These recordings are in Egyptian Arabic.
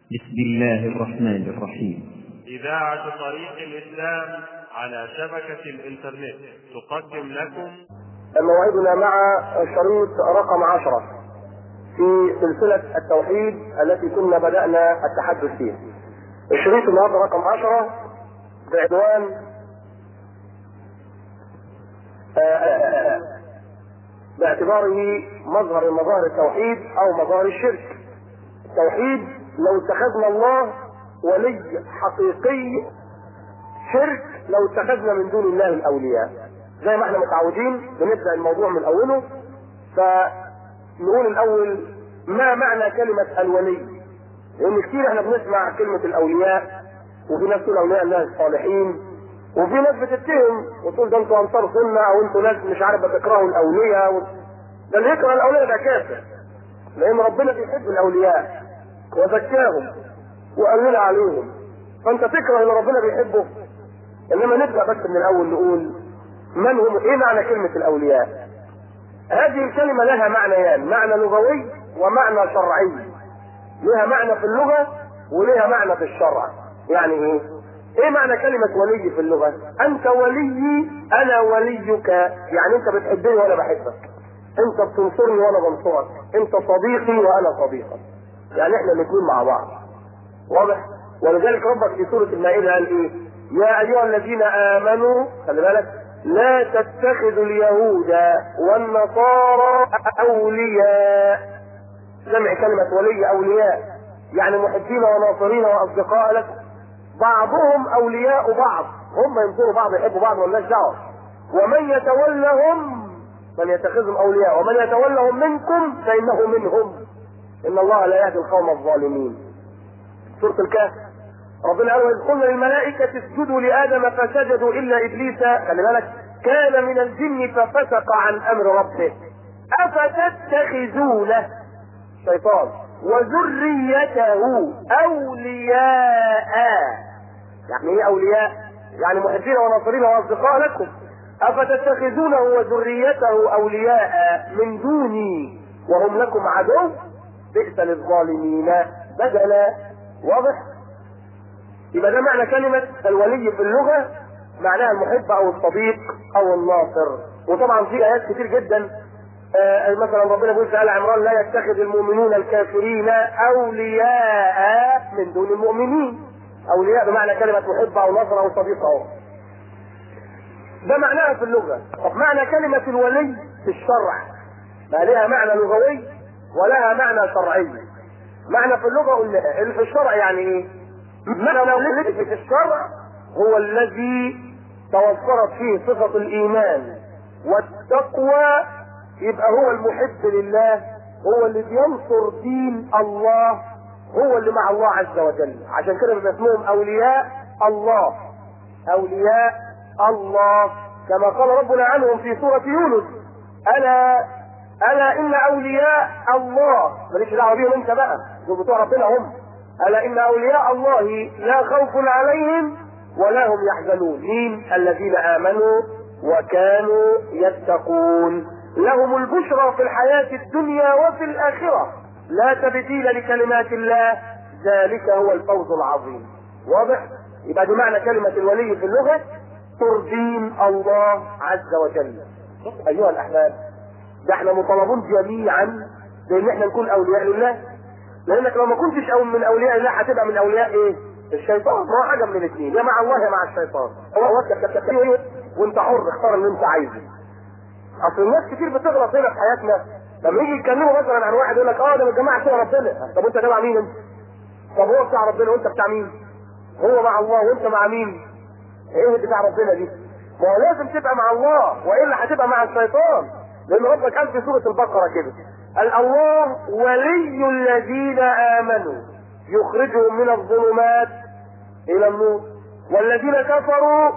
بسم الله الرحمن الرحيم إذاعة طريق الإسلام على شبكة الإنترنت تقدم لكم موعدنا مع شريط رقم عشرة في سلسلة التوحيد التي كنا بدأنا التحدث فيها. الشريط النهارده رقم عشرة بعنوان آه، آه، آه، باعتباره مظهر من مظاهر التوحيد أو مظاهر الشرك. التوحيد لو اتخذنا الله ولي حقيقي شرك لو اتخذنا من دون الله الأولياء. زي ما احنا متعودين بنبدا الموضوع من اوله فنقول الاول ما معنى كلمه الولي؟ لان كتير احنا بنسمع كلمه الاولياء وفي ناس تقول اولياء الله الصالحين وفي ناس بتتهم وتقول ده انتوا انصار سنه او انتوا ناس مش عارف بتكرهوا الاولياء و... ده اللي يكره الاولياء ده كافر لان ربنا بيحب الاولياء وزكاهم وقلل عليهم فانت تكره اللي ربنا بيحبه انما نبدا بس من الاول نقول من هم ايه معنى كلمة الاولياء هذه الكلمة لها معنيان معنى لغوي ومعنى شرعي لها معنى في اللغة ولها معنى في الشرع يعني ايه ايه معنى كلمة ولي في اللغة انت ولي انا وليك يعني انت بتحبني وانا بحبك انت بتنصرني وانا بنصرك انت صديقي وانا صديقك يعني احنا الاثنين مع بعض واضح ولذلك ربك في سورة المائدة قال ايه يا ايها الذين امنوا خلي بالك لا تتخذوا اليهود والنصارى اولياء جمع كلمة ولي اولياء يعني محبين وناصرين واصدقاء لكم بعضهم اولياء بعض هم ينصروا بعض يحبوا بعض مالناش دعوه ومن يتولهم من يتخذهم اولياء ومن يتولهم منكم فانه منهم ان الله لا يهدي القوم الظالمين سوره الكهف ربنا قال واذ قلنا للملائكة اسجدوا لآدم فسجدوا إلا إبليس خلي بالك كان من الجن ففسق عن أمر ربه أفتتخذونه شيطان وذريته أولياء يعني إيه أولياء؟ يعني محبين وناصرين وأصدقاء لكم أفتتخذونه وذريته أولياء من دوني وهم لكم عدو بئس للظالمين بدلا واضح يبقى ده معنى كلمة الولي في اللغة معناها المحب أو الصديق أو الناصر وطبعا في آيات كتير جدا آه مثلا ربنا بيقول في آل عمران لا يتخذ المؤمنون الكافرين أولياء من دون المؤمنين أولياء بمعنى كلمة محب أو ناصر أو صديق أو ده معناها في اللغة طب معنى كلمة الولي في الشرع ما لها معنى لغوي ولها معنى شرعي معنى في اللغة قلنا اللي في الشرع يعني ايه معنى الولي في الشرع هو الذي توفرت فيه صفة الإيمان والتقوى يبقى هو المحب لله هو اللي بينصر دين الله هو اللي مع الله عز وجل عشان كده بيبقى اسمهم أولياء الله أولياء الله كما قال ربنا عنهم في سورة يونس ألا ألا إن أولياء الله ماليش دعوة بيهم أنت بقى دول بتوع ربنا هم ألا إن أولياء الله لا خوف عليهم ولا هم يحزنون مين الذين آمنوا وكانوا يتقون لهم البشرى في الحياة الدنيا وفي الآخرة لا تبديل لكلمات الله ذلك هو الفوز العظيم واضح يبقى دي معنى كلمة الولي في اللغة ترضين الله عز وجل أيها الأحباب ده احنا مطالبون جميعا بان احنا نكون اولياء لله لانك لو ما كنتش أو من اولياء الله هتبقى من اولياء ايه الشيطان هو حاجه من الاثنين يا مع الله يا مع الشيطان هو هو ايه وانت حر اختار اللي انت عايزه اصل الناس كتير بتغلط هنا في حياتنا لما يجي يتكلموا مثلا عن واحد يقول لك اه ده من جماعه بتوع ربنا طب انت تبع مين انت؟ طب هو بتاع ربنا وانت بتاع مين؟ هو مع الله وانت مع مين؟ ايه بتاع ربنا دي؟ ما هو لازم تبقى مع الله والا هتبقى مع الشيطان لان ربك قال في سوره البقره كده قال الله ولي الذين امنوا يخرجهم من الظلمات الى النور والذين كفروا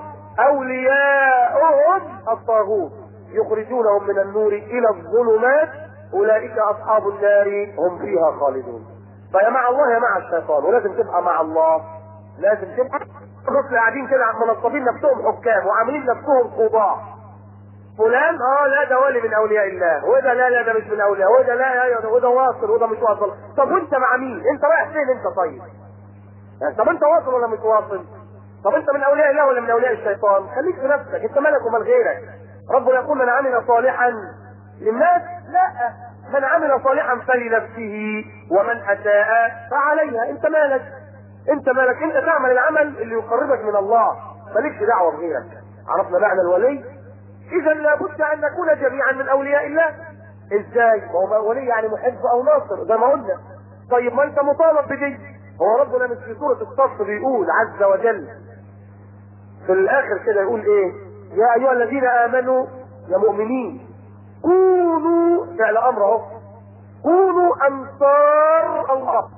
اولياؤهم الطاغوت يخرجونهم من النور الى الظلمات اولئك اصحاب النار هم فيها خالدون فيا مع الله يا مع الشيطان ولازم تبقى مع الله لازم تبقى الرسل قاعدين كده منصبين نفسهم حكام وعاملين نفسهم قضاة فلان اه لا ده ولي من اولياء الله وده لا لا ده مش من اولياء وده لا لا وده واصل وده مش واصل طب وانت مع مين انت رايح فين انت طيب يعني طب انت واصل ولا مش واصل طب انت من اولياء الله ولا من اولياء الشيطان خليك في نفسك انت مالك ومال غيرك ربنا يقول من عمل صالحا للناس لا من عمل صالحا فلنفسه ومن اساء فعليها انت مالك انت مالك انت تعمل العمل اللي يقربك من الله مالكش دعوه بغيرك عرفنا معنى الولي اذا لابد ان نكون جميعا من اولياء الله ازاي ما هو ولي يعني محب او ناصر زي ما قلنا طيب ما انت مطالب بدي هو ربنا مش في سوره الصف بيقول عز وجل في الاخر كده يقول ايه يا ايها الذين امنوا يا مؤمنين كونوا فعل امر اهو كونوا انصار الله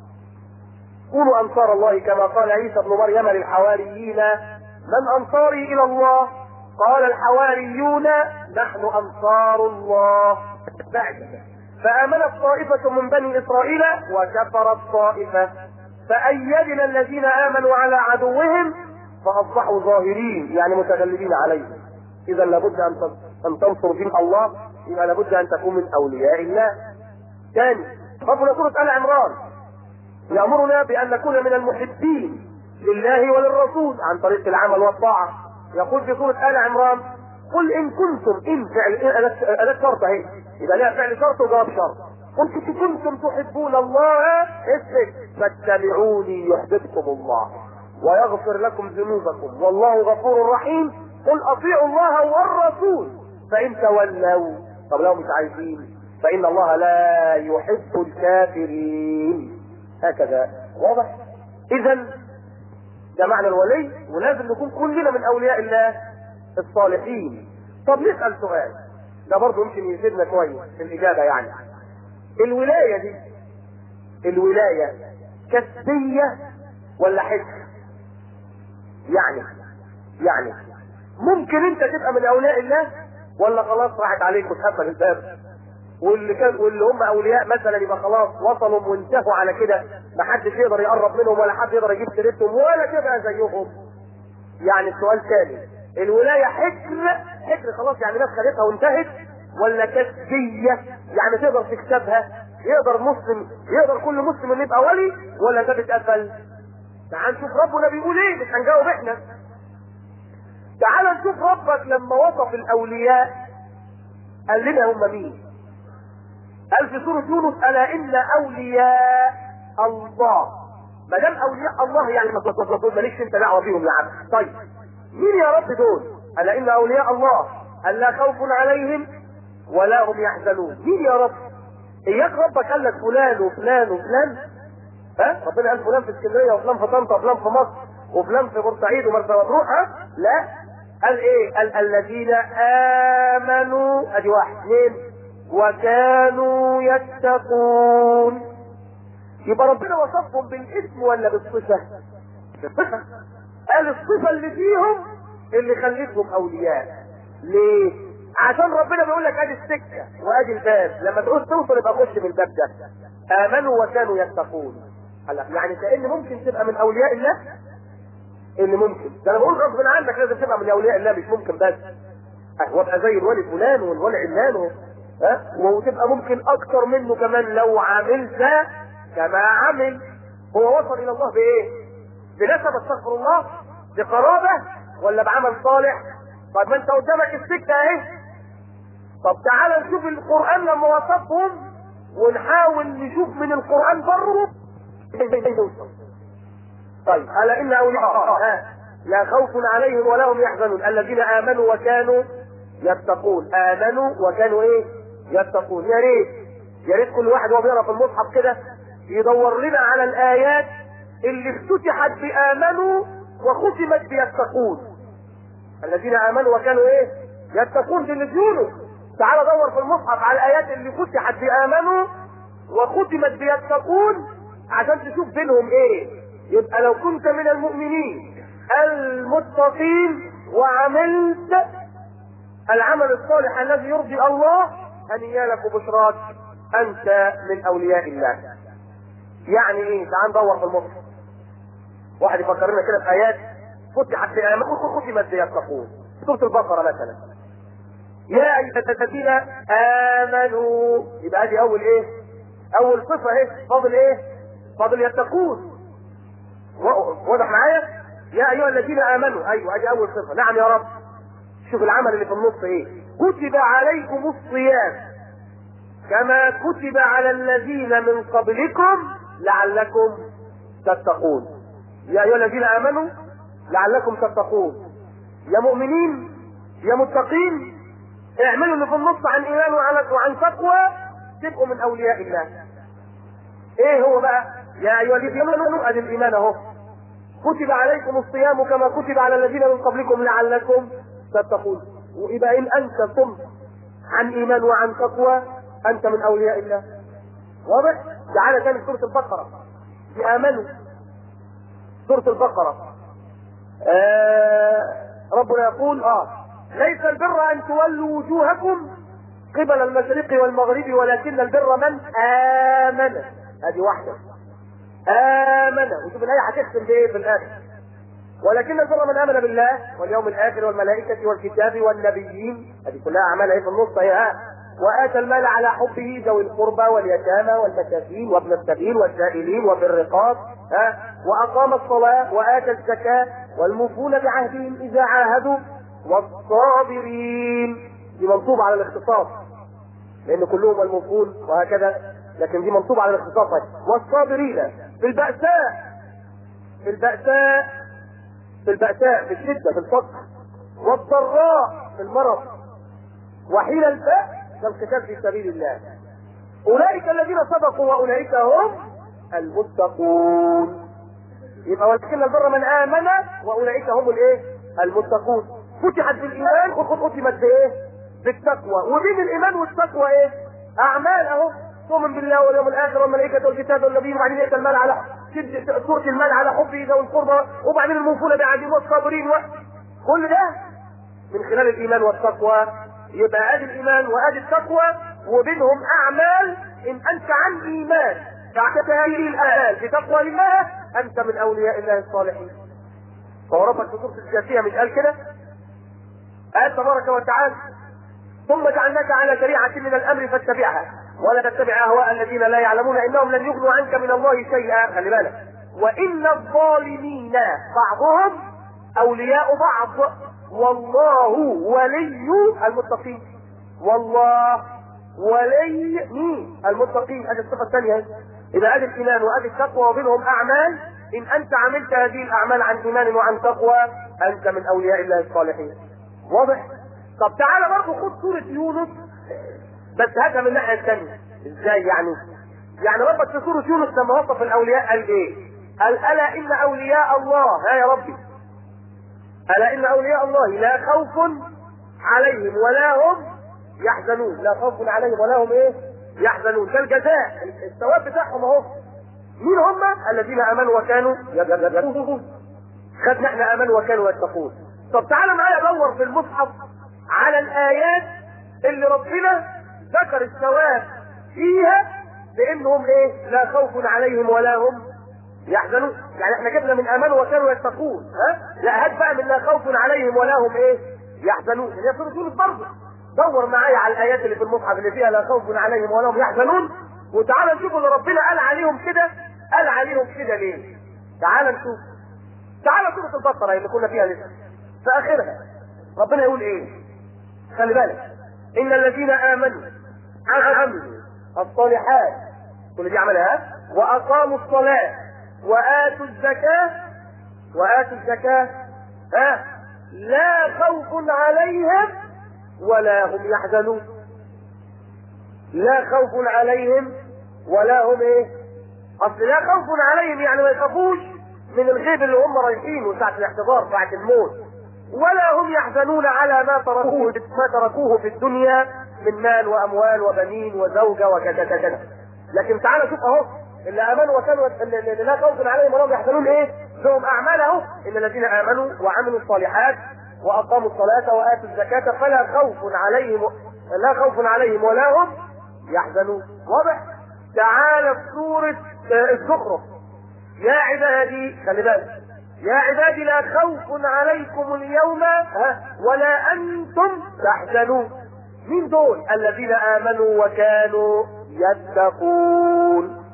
كونوا انصار الله كما قال عيسى ابن مريم للحواريين من انصاري الى الله قال الحواريون نحن انصار الله بعد فامنت طائفه من بني اسرائيل وكفرت طائفه فايدنا الذين امنوا على عدوهم فاصبحوا ظاهرين يعني متغلبين عليهم اذا لابد ان ان تنصر دين الله يبقى لابد ان تكون من اولياء الله ثاني ربنا سوره ال عمران يامرنا بان نكون من المحبين لله وللرسول عن طريق العمل والطاعه يقول في سوره ال عمران قل ان كنتم ان فعل اداه شرط اهي يبقى لها فعل شرط وجواب شرط قل إن كنتم تحبون الله اسمك فاتبعوني يحببكم الله ويغفر لكم ذنوبكم والله غفور رحيم قل اطيعوا الله والرسول فان تولوا طب لو مش عايزين فان الله لا يحب الكافرين هكذا واضح اذا ده معنى الولي ولازم نكون كلنا من اولياء الله الصالحين طب نسال سؤال ده برضه يمكن يفيدنا كويس في الاجابه يعني الولايه دي الولايه كسبيه ولا حكم يعني يعني ممكن انت تبقى من اولياء الله ولا خلاص راحت عليك واتقفل الباب واللي كان واللي هم اولياء مثلا يبقى خلاص وصلوا وانتهوا على كده ما حدش يقدر يقرب منهم ولا حد يقدر يجيب سيرتهم ولا تبقى زيهم يعني السؤال ثاني الولايه حكر حكر خلاص يعني ناس خدتها وانتهت ولا كسبيه يعني تقدر تكسبها يقدر مسلم يقدر كل مسلم انه يبقى ولي ولا ده بيتقفل تعال نشوف ربنا بيقول ايه مش هنجاوب احنا تعال نشوف ربك لما وصف الاولياء قال لنا هم مين قال في سورة يونس ألا إن أولياء الله ما دام أولياء الله يعني ما تطلقون مالكش أنت دعوة بيهم يا عبد طيب مين يا رب دول؟ ألا إن أولياء الله ألا خوف عليهم ولا هم يحزنون مين يا رب؟ إياك ربك قال لك فلان وفلان وفلان ها ربنا قال فلان في اسكندريه وفلان في طنطا وفلان في مصر وفلان في بورسعيد ومرسى مطروح ها لا قال ايه قال الذين امنوا ادي واحد اثنين وكانوا يتقون يبقى ربنا وصفهم بالاسم ولا بالصفه بالصفه قال الصفه اللي فيهم اللي خلتهم اولياء ليه عشان ربنا بيقول لك ادي السكه وادي الباب لما تعوز توصل يبقى خش من الباب ده امنوا وكانوا يتقون هلا يعني كان ممكن تبقى من اولياء الله اللي ممكن ده انا بقول غصب عنك لازم تبقى من اولياء الله مش ممكن بس وابقى زي الولي فلان والولي علان ها وتبقى ممكن اكتر منه كمان لو عملت كما عمل هو وصل الى الله بايه بنسب استغفر الله بقرابه ولا بعمل صالح طب ما انت قدامك السكه اهي طب تعال نشوف القران لما وصفهم ونحاول نشوف من القران بره طيب الا ان اولياء لا خوف عليهم ولا هم يحزنون الذين امنوا وكانوا يتقون امنوا وكانوا ايه يتقون يا ريت يا ريت كل واحد وهو بيقرا في المصحف كده يدور لنا على الايات اللي افتتحت بامنوا وختمت بيتقون الذين امنوا وكانوا ايه يتقون في اللي تعال دور في المصحف على الايات اللي فتحت بامنوا وختمت بيتقون عشان تشوف بينهم ايه يبقى لو كنت من المؤمنين المتقين وعملت العمل الصالح الذي يرضي الله هنيا لك وبشراك انت من اولياء الله يعني ايه تعال ندور في المصحف واحد يفكرنا كده في ايات فتحت بامنوا وختمت بيتقون سوره البقره مثلا يا ايها الذين امنوا يبقى دي اول ايه اول صفه ايه فاضل ايه فاضل يتقون و- واضح معايا يا ايها الذين امنوا ايوه ادي اول صفه نعم يا رب شوف العمل اللي في النص ايه كتب عليكم الصيام كما كتب على الذين من قبلكم لعلكم تتقون يا ايها الذين امنوا لعلكم تتقون يا مؤمنين يا متقين اعملوا اللي في النص عن ايمان وعن وعن تقوى تبقوا من اولياء الله ايه هو بقى يا ايها الذين امنوا ادي الايمان اهو كتب عليكم الصيام كما كتب على الذين من قبلكم لعلكم تتقون ويبقى ان انت صمت عن ايمان وعن تقوى انت من اولياء الله واضح تعالى تاني سوره البقره امنوا سوره البقره آه ربنا يقول اه ليس البر ان تولوا وجوهكم قبل المشرق والمغرب ولكن البر من امن هذه واحده امن وشوف الايه هتختم بايه في الاخر ولكن البر من امن بالله واليوم الاخر والملائكه والكتاب والنبيين هذه كلها اعمال ايه في النص هي ها واتى المال على حبه ذوي القربى واليتامى والمساكين وابن السبيل والسائلين وفي الرقاب ها واقام الصلاه واتى الزكاه والموفون بعهدهم اذا عاهدوا والصابرين دي منصوبه على الاختصاص لان كلهم الموفون وهكذا لكن دي منصوبه على الاختصاص والصابرين في البأساء في البأساء في البأساء في الشدة في الفقر والضراء في المرض وحين البأس كالقتال في سبيل الله أولئك الذين صدقوا وأولئك هم المتقون يبقى ولكن البر من آمن وأولئك هم الإيه؟ المتقون فتحت بالإيمان وقد ختمت بإيه؟ بالتقوى وبين الإيمان والتقوى إيه؟ أعمال أهو تؤمن بالله واليوم الآخر والملائكة والكتاب والنبي وبعدين يأتي المال على شد سورة المال على حبه ذوي القربى وبعدين الموفون بعهدهم والصابرين و... كل ده من خلال الإيمان والتقوى يبقى ادي الايمان وادي التقوى وبينهم اعمال ان انت عن ايمان بعد هذه الاعمال بتقوى الله انت من اولياء الله الصالحين فهو ربك في سوره الجاثيه مش قال كده قال تبارك وتعالى ثم جعلناك على شريعه من الامر فاتبعها ولا تتبع اهواء الذين لا يعلمون انهم لن يغنوا عنك من الله شيئا خلي بالك وان الظالمين بعضهم اولياء بعض والله ولي المتقين والله ولي مين المتقين هذه الصفه الثانيه اذا ادي الايمان وادي التقوى وبينهم اعمال ان انت عملت هذه الاعمال عن ايمان وعن تقوى انت من اولياء الله الصالحين واضح طب تعالى برضه خد سوره يونس بس هذا من الناحيه الثانيه ازاي يعني يعني ربك في سوره يونس لما وصف الاولياء قال ايه قال الا ان اولياء الله ها يا ربي ألا إن أولياء الله لا خوف عليهم ولا هم يحزنون لا خوف عليهم ولا هم إيه يحزنون ده الجزاء الثواب بتاعهم أهو مين هم الذين آمنوا وكانوا يتقون خدنا احنا آمنوا وكانوا يتقون طب تعالى معايا دور في المصحف على الآيات اللي ربنا ذكر الثواب فيها بأنهم إيه لا خوف عليهم ولا هم يحزنون يعني احنا جبنا من امنوا وكانوا يتقون ها لا هات بقى من لا خوف عليهم ولا هم ايه يحزنون هي سوره يونس برضه دور معايا على الايات اللي في المصحف اللي فيها لا خوف عليهم ولا هم يحزنون وتعالى نشوف اللي ربنا قال عليهم كده قال عليهم كده ليه تعالى نشوف تعالى سوره البقره اللي كنا فيها لسه في اخرها ربنا يقول ايه خلي بالك ان الذين امنوا عملوا الصالحات كل دي عملها واقاموا الصلاه وآتوا الزكاة وآتوا الزكاة ها لا خوف عليهم ولا هم يحزنون لا خوف عليهم ولا هم ايه اصل لا خوف عليهم يعني ما يخافوش من الغيب اللي هم رايحينه ساعة الاحتضار ساعة الموت ولا هم يحزنون على ما تركوه ما تركوه في الدنيا من مال واموال وبنين وزوجة وكذا كذا لكن تعالى شوف اهو اللي امنوا وكانوا اللي لا خوف عليهم ولا هم يحزنون ايه؟ لهم اعمال اهو ان الذين امنوا وعملوا الصالحات واقاموا الصلاه واتوا الزكاه فلا خوف عليهم لا خوف عليهم ولا هم يحزنون واضح؟ تعالى في سوره الزخرف يا عبادي خلي بالك يا عبادي لا خوف عليكم اليوم ها ولا انتم تحزنون مين دول الذين امنوا وكانوا يتقون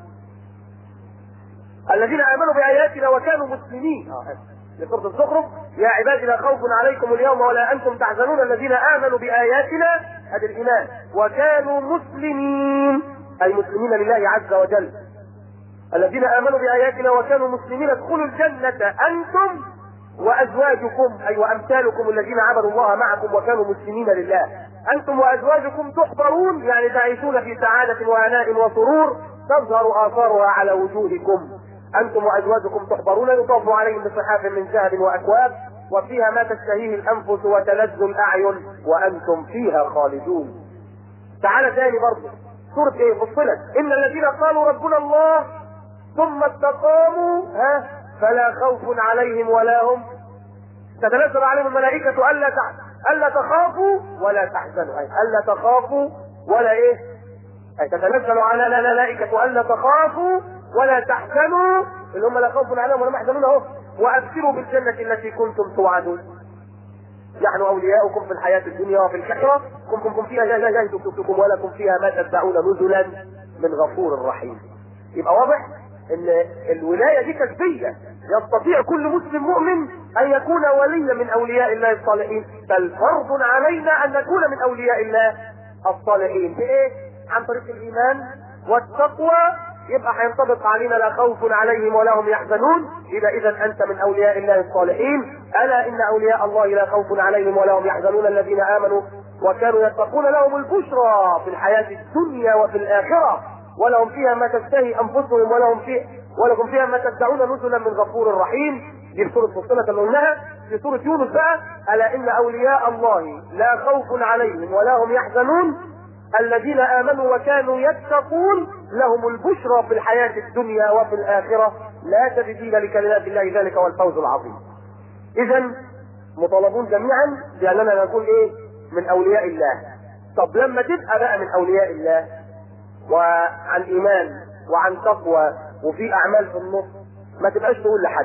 الذين امنوا باياتنا وكانوا مسلمين لسوره الزخرف يا عبادي لا خوف عليكم اليوم ولا انتم تحزنون الذين امنوا باياتنا هذا الايمان وكانوا مسلمين اي مسلمين لله عز وجل الذين امنوا باياتنا وكانوا مسلمين ادخلوا الجنه انتم وازواجكم اي وامثالكم الذين عبدوا الله معكم وكانوا مسلمين لله انتم وازواجكم تحبرون يعني تعيشون في سعاده وهناء وسرور تظهر اثارها على وجوهكم انتم وازواجكم تحبرون يطاف عليهم بصحاف من ذهب واكواب وفيها ما تشتهيه الانفس وتلذ الاعين وانتم فيها خالدون تعالى تاني برضه سورة ايه فصلت ان الذين قالوا ربنا الله ثم استقاموا ها فلا خوف عليهم ولا هم تتنزل عليهم الملائكة ألا تح... ألا تخافوا ولا تحزنوا أي ألا تخافوا ولا إيه؟ أي تتنزل على الملائكة ألا تخافوا ولا تحزنوا اللي هم لا خوف عليهم ولا يحزنون أهو وأبشروا بالجنة التي كنتم توعدون نحن أولياؤكم في الحياة الدنيا وفي الآخرة كنتم فيها جاهزتكم ولكم فيها ما تدعون نزلا من غفور رحيم يبقى واضح ان الولاية دي كسبية يستطيع كل مسلم مؤمن ان يكون وليا من اولياء الله الصالحين بل فرض علينا ان نكون من اولياء الله الصالحين بايه عن طريق الايمان والتقوى يبقى هينطبق علينا لا خوف عليهم ولا هم يحزنون اذا اذا انت من اولياء الله الصالحين الا ان اولياء الله لا خوف عليهم ولا هم يحزنون الذين امنوا وكانوا يتقون لهم البشرى في الحياه الدنيا وفي الاخره ولهم فيها ما تشتهي انفسهم ولهم فيه ولكم فيها ما تدعون نزلا من غفور رحيم دي في سوره فصلت اللي قلناها في سوره يونس بقى الا ان اولياء الله لا خوف عليهم ولا هم يحزنون الذين امنوا وكانوا يتقون لهم البشرى في الحياه الدنيا وفي الاخره لا تبديل لكلمات الله ذلك هو الفوز العظيم اذا مطالبون جميعا باننا نكون ايه من اولياء الله طب لما تبقى بقى من اولياء الله وعن ايمان وعن تقوى وفي اعمال في النص ما تبقاش تقول لحد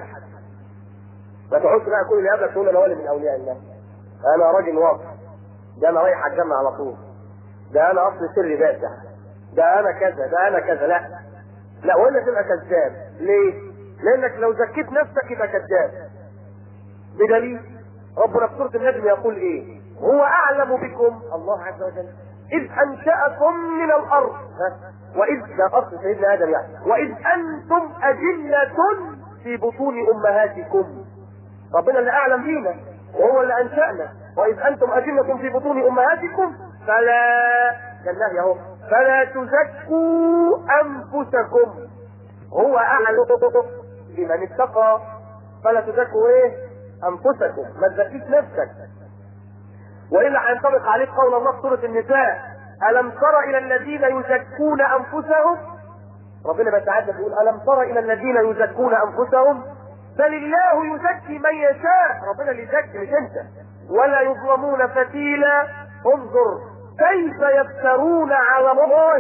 ما تقعدش بقى كل اللي قبلك تقول انا ولي من اولياء الله انا راجل واقف ده انا رايح الجنه على طول ده انا اصل سري باسع ده انا كذا ده انا كذا لا لا ولا تبقى كذاب ليه؟ لانك لو زكيت نفسك يبقى كذاب بدليل ربنا في سوره النجم يقول ايه؟ هو اعلم بكم الله عز وجل إذ أنشأكم من الأرض ها؟ وإذ ده أصل سيدنا آدم يعني وإذ أنتم أجلة في بطون أمهاتكم ربنا اللي أعلم بينا وهو اللي أنشأنا وإذ أنتم أجلة في بطون أمهاتكم فلا كالله أهو فلا تزكوا أنفسكم هو أعلم بمن اتقى فلا تزكوا إيه أنفسكم ما تزكيش نفسك والا هينطبق عليك قول الله في سوره النساء الم تر الى الذين يزكون انفسهم ربنا بيتعدى بيقول الم تر الى الذين يزكون انفسهم بل الله يزكي من يشاء ربنا اللي يزكي مش انت ولا يظلمون فتيلا انظر كيف يفترون على الله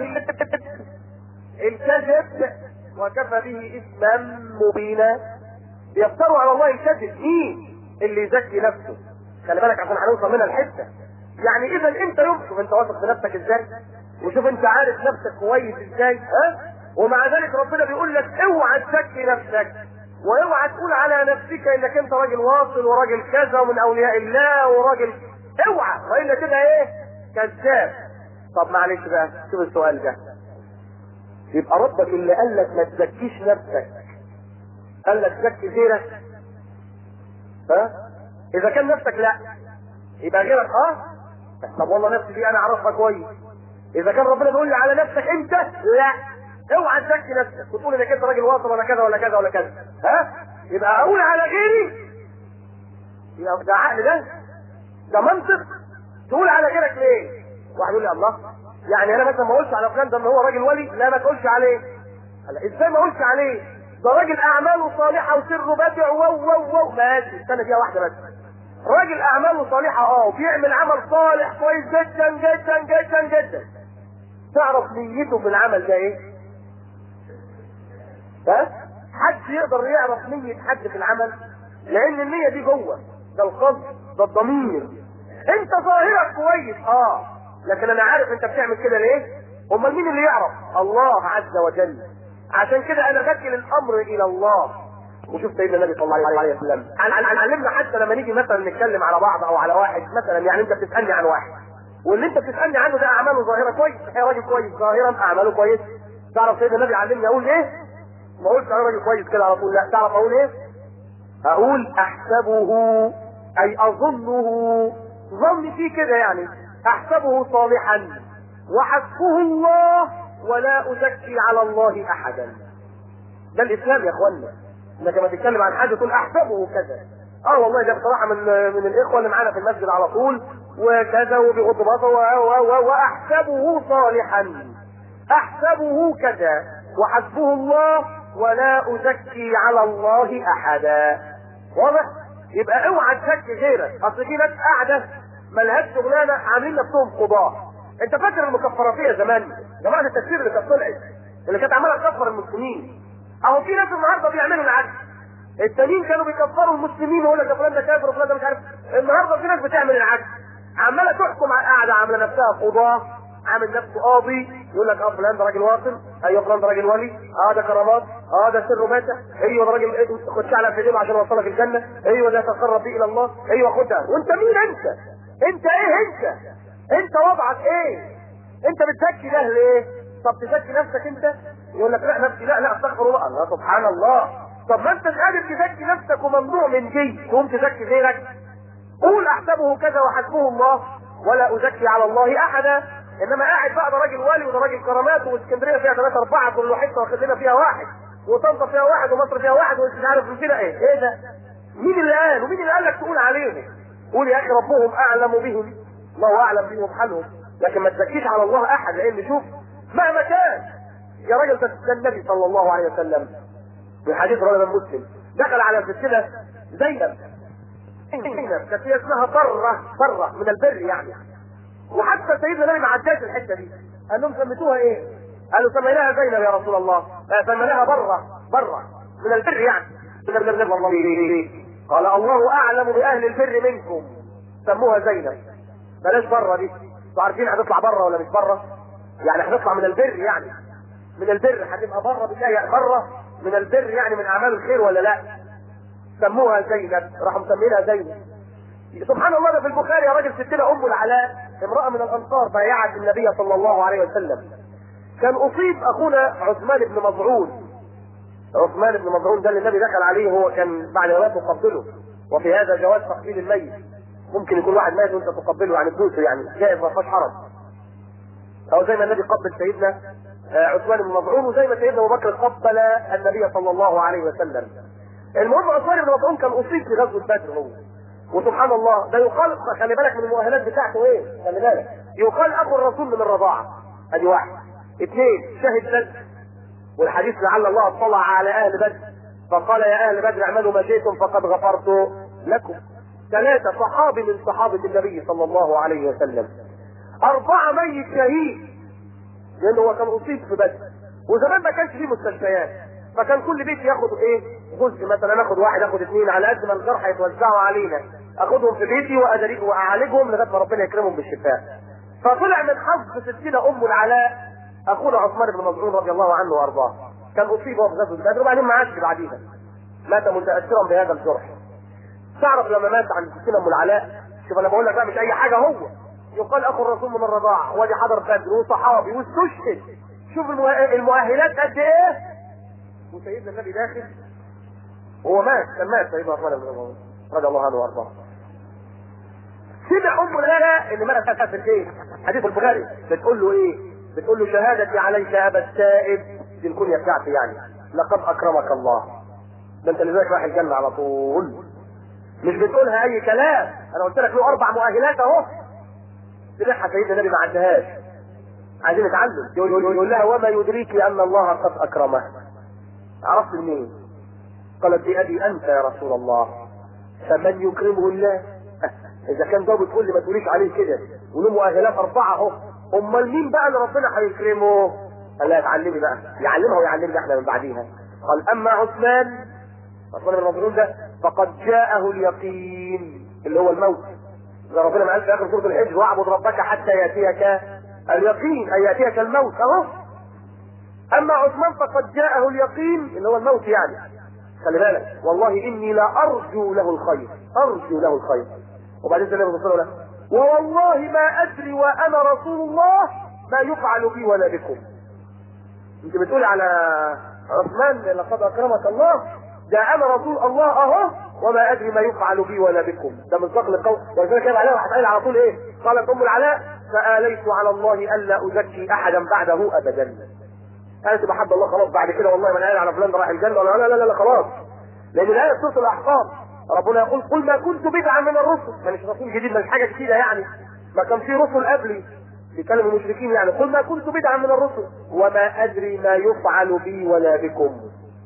الكذب وكفى به اثما مبينا يفتروا على الله الكذب مين اللي يزكي نفسه خلي بالك عشان هنوصل منها الحته يعني اذا انت يوم شوف انت واثق بنفسك ازاي وشوف انت عارف نفسك كويس ازاي ها ومع ذلك ربنا بيقول لك اوعى تزكي نفسك واوعى تقول على نفسك انك انت راجل واصل وراجل كذا ومن اولياء الله وراجل اوعى والا تبقى ايه كذاب طب معلش بقى شوف السؤال ده يبقى ربك اللي قال لك ما تزكيش نفسك قال لك زكي غيرك ها اذا كان نفسك لا يبقى غيرك اه طب والله نفسي دي انا اعرفها كويس اذا كان ربنا بيقول لي على نفسك انت لا اوعى تزكي نفسك وتقول انك انت راجل واصل ولا كذا ولا كذا ولا كذا ها يبقى اقول على غيري يبقى ده عقل ده ده منطق تقول على غيرك ليه واحد يقول لي الله يعني انا مثلا ما اقولش على فلان ده ان هو راجل ولي لا ما تقولش عليه هلا ازاي ما اقولش عليه ده راجل اعماله صالحه وسره بادع واو واو واو ماشي استنى دقيقه واحده بس راجل اعماله صالحه اه وبيعمل عمل صالح كويس جدا جدا جدا جدا تعرف نيته في العمل ده ايه؟ ها؟ حد يقدر يعرف نية حد في العمل؟ لأن النية دي جوه، ده القصد، ده الضمير. أنت ظاهرك كويس اه، لكن انا عارف انت بتعمل كده ليه امال مين اللي يعرف الله عز وجل عشان كده انا بكل الامر الى الله وشوف سيدنا النبي صلى الله عليه وسلم عن- عن- علمنا حتى لما نيجي مثلا نتكلم على بعض او على واحد مثلا يعني انت بتسالني عن واحد واللي انت بتسالني عنه ده اعماله ظاهره كويس هي راجل كويس ظاهرا اعماله كويس تعرف سيدنا النبي علمني اقول ايه؟ ما اقولش انا راجل كويس كده على طول لا تعرف اقول ايه؟ اقول احسبه اي اظنه ظني فيه كده يعني احسبه صالحا وحسبه الله ولا ازكي على الله احدا ده الاسلام يا اخوانا انك لما تتكلم عن حاجه تقول احسبه كذا اه والله ده بصراحه من من الاخوه اللي معانا في المسجد على طول وكذا وبيغض بصره و- و- و- واحسبه صالحا احسبه كذا وحسبه الله ولا ازكي على الله احدا واضح يبقى اوعى تزكي غيرك اصل في ناس قاعده ملهاش شغلانه عاملين نفسهم قضاه انت فاكر المكفراتيه زمان جماعه التكفير اللي كانت طلعت اللي كانت عماله تكفر المسلمين اهو في ناس النهارده بيعملوا العكس التانيين كانوا بيكفروا المسلمين ويقول لك ده فلان ده كافر وفلان ده مش عارف النهارده في ناس بتعمل العكس عماله تحكم على قاعده عامله نفسها قضاه عامل نفسه قاضي يقول لك اه فلان ده راجل واصل ايوه فلان ده راجل ولي اه ده كرامات اه ده سر ماتع ايوه ده راجل إيه، خد شعلة في ايديه عشان يوصلك الجنه ايوه ده تقرب بيه الى الله ايوه خدها وانت مين انت؟ انت ايه انت؟ انت وضعك ايه؟ انت بتزكي ده ليه؟ طب تزكي نفسك انت؟ يقول لك لا نفسي لا لا استغفر الله الله سبحان الله طب ما انت مش قادر تزكي نفسك وممنوع من دي تقوم تزكي غيرك قول احسبه كذا وحسبه الله ولا ازكي على الله احدا انما قاعد بقى ده راجل والي وده راجل كرامات واسكندريه فيها ثلاثه اربعه كل واحد واخد لنا فيها واحد وطنطا فيها واحد ومصر فيها واحد ومش عارف فينا ايه ايه ده؟ مين اللي قال ومين اللي قال لك تقول عليهم؟ قول يا اخي ربهم اعلم بهم الله اعلم بهم حالهم لكن ما تزكيش على الله احد لان شوف مهما كان يا راجل ده ده النبي صلى الله عليه وسلم في حديث رواه مسلم دخل على السلسله زينب زينب كانت هي اسمها بره بره من البر يعني وحتى سيدنا النبي ما عداش الحته دي قال لهم سميتوها ايه؟ قالوا سميناها زينب يا رسول الله آه، سميناها بره بره من البر يعني من البر والله قال الله اعلم باهل البر منكم سموها زينب بلاش بره دي انتوا عارفين هتطلع بره ولا مش بره؟ يعني هتطلع من البر يعني من البر هتبقى بره بالله يعني بره من البر يعني من اعمال الخير ولا لا؟ سموها زينب راحوا مسمينها زينب سبحان الله ده في البخاري يا راجل ستنا ام العلاء امراه من الانصار بايعت النبي صلى الله عليه وسلم كان اصيب اخونا عثمان بن مظعون عثمان بن مظعون ده اللي النبي دخل عليه وهو كان بعد وفاته يقبله وفي هذا جواز تقبيل الميت ممكن يكون واحد مات وانت تقبله يعني تدوسه يعني جائز ما فيهاش حرج او زي ما النبي قبل سيدنا آه، عثمان بن مظعون وزي ما سيدنا ابو بكر قبل النبي صلى الله عليه وسلم المهم عثمان بن مظعون كان اصيب في غزوه بدر هو وسبحان الله ده يقال خلي بالك من المؤهلات بتاعته ايه خلي بالك يقال اخو الرسول من الرضاعه ادي واحد اثنين شهد بدر والحديث لعل الله اطلع على اهل بدر فقال يا اهل بدر اعملوا ما شئتم فقد غفرت لكم ثلاثة صحابي من صحابة النبي صلى الله عليه وسلم أربعة ميت شهيد لأنه هو كان أصيب في بدر وزمان ما كانش فيه مستشفيات فكان كل بيت ياخد ايه جزء مثلا اخد واحد اخد اثنين على قد ما الجرحى يتوزعوا علينا اخدهم في بيتي وأدري- واعالجهم لغايه ما ربنا يكرمهم بالشفاء فطلع من حظ ستنا ام العلاء اخونا عثمان بن مظعون رضي الله عنه وارضاه كان اصيب هو في غزوه بدر وبعدين ما عادش بعديها مات متاثرا بهذا الجرح تعرف لما مات عند ستنا ام العلاء شوف انا بقول لك بقى مش اي حاجه هو يقال اخو الرسول من الرضاعه وادي حضر بدر وصحابي واستشهد شوف المؤ- المؤهلات قد ايه وسيدنا النبي داخل هو مات كان مات سيدنا عثمان بن عفان رضي الله عنه وارضاه سمع ام الغلا اللي مات في الخير حديث البخاري بتقول له ايه؟ بتقول له شهادتي عليك يا ابا السائب دي الكنيه بتاعتي يعني لقد اكرمك الله ده انت لذلك رايح الجنه على طول مش بتقولها اي كلام انا قلت لك له اربع مؤهلات اهو سمعها سيدنا النبي ما عدهاش عايزين نتعلم يقول, يقول, يقول لها وما يدريك ان الله قد اكرمه عرفت منين قالت بأبي أنت يا رسول الله فمن يكرمه الله إذا كان ده بتقول لي ما تقوليش عليه كده وله مؤهلات أربعة أهو أمال مين بقى اللي ربنا هيكرمه؟ قال لها اتعلمي بقى يعلمها ويعلمنا احنا من بعديها قال أما عثمان عثمان بن مظعون ده فقد جاءه اليقين اللي هو الموت زي ربنا ما قال في اخر سوره الحج واعبد ربك حتى ياتيك اليقين اي ياتيك الموت اهو اما عثمان فقد جاءه اليقين اللي هو الموت يعني خلي بالك والله اني لا ارجو له الخير ارجو له الخير وبعدين النبي صلى الله عليه وسلم ووالله ما ادري وانا رسول الله ما يفعل بي ولا بكم انت بتقول على عثمان لقد اكرمك الله ده انا رسول الله اهو وما ادري ما يفعل بي ولا بكم ده من صقل القول ولذلك كده عليه راح على طول ايه قالت ام العلاء فاليت على الله الا ازكي احدا بعده ابدا قالت بحب الله خلاص بعد كده والله ما انا قايل على فلان ده راح الجنه ولا لا لا لا خلاص لان الايه في سوره الاحقاف ربنا يقول قل ما كنت بدعا من الرسل ما مش رسول جديد مش حاجه جديده يعني ما كان في رسل قبلي بيكلم المشركين يعني قل ما كنت بدعا من الرسل وما ادري ما يفعل بي ولا بكم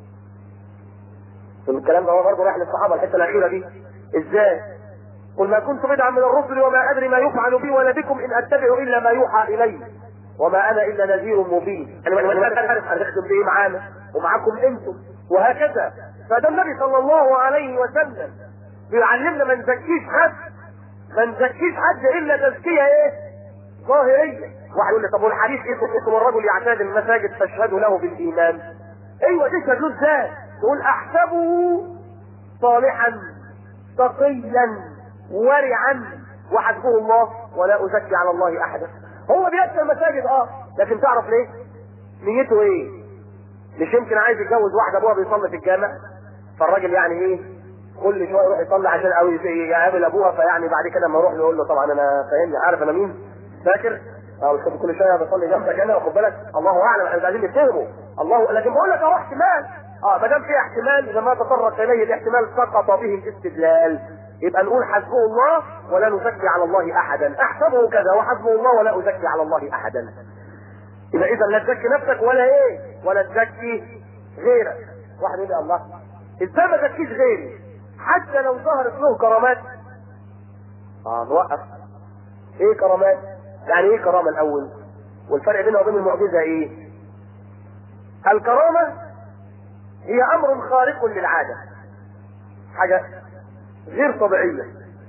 الكلام ده هو برضه رايح للصحابه الحته الاخيره دي ازاي قل ما كنت بدعا من الرسل وما ادري ما يفعل بي ولا بكم ان اتبع الا ما يوحى الي وما انا الا نذير مبين انا انا عارف هنخدم بايه معانا ومعاكم انتم وهكذا فده النبي صلى الله عليه وسلم بيعلمنا ما نزكيش حد ما نزكيش حد الا تزكيه ايه ظاهريه واحد يقول لي طب والحديث ايه كنتم الرجل يعتاد المساجد فاشهدوا له بالايمان ايوه تشهد له ازاي تقول احسبه صالحا تقيا ورعا وحسبه الله ولا ازكي على الله احدا هو بيأتي المساجد اه لكن تعرف ليه نيته ايه مش يمكن عايز يتجوز واحده ابوها بيصلي في الجامع فالراجل يعني ايه كل شويه يروح يصلي عشان او يقابل ابوها فيعني بعد كده لما اروح له يقول له طبعا انا فاهمني عارف انا مين فاكر اه بس كل شويه بصلي جنبك انا واخد بالك الله اعلم احنا مش عايزين نتهمه الله لكن بقول لك اهو احتمال اه ما دام في احتمال اذا ما تطرق اليه الاحتمال سقط به الاستدلال يبقى نقول حسبه الله ولا نزكي على الله احدا احسبه كذا وحسبه الله ولا ازكي على الله احدا يبقى اذا لا تزكي نفسك ولا ايه ولا تزكي غيرك واحد يقول لي الله ازاي ما تزكيش غيري حتى لو ظهرت له كرامات اه نوقف ايه كرامات يعني ايه كرامه الاول والفرق بينها وبين المعجزه ايه الكرامه هي امر خارق للعاده حاجه غير طبيعيه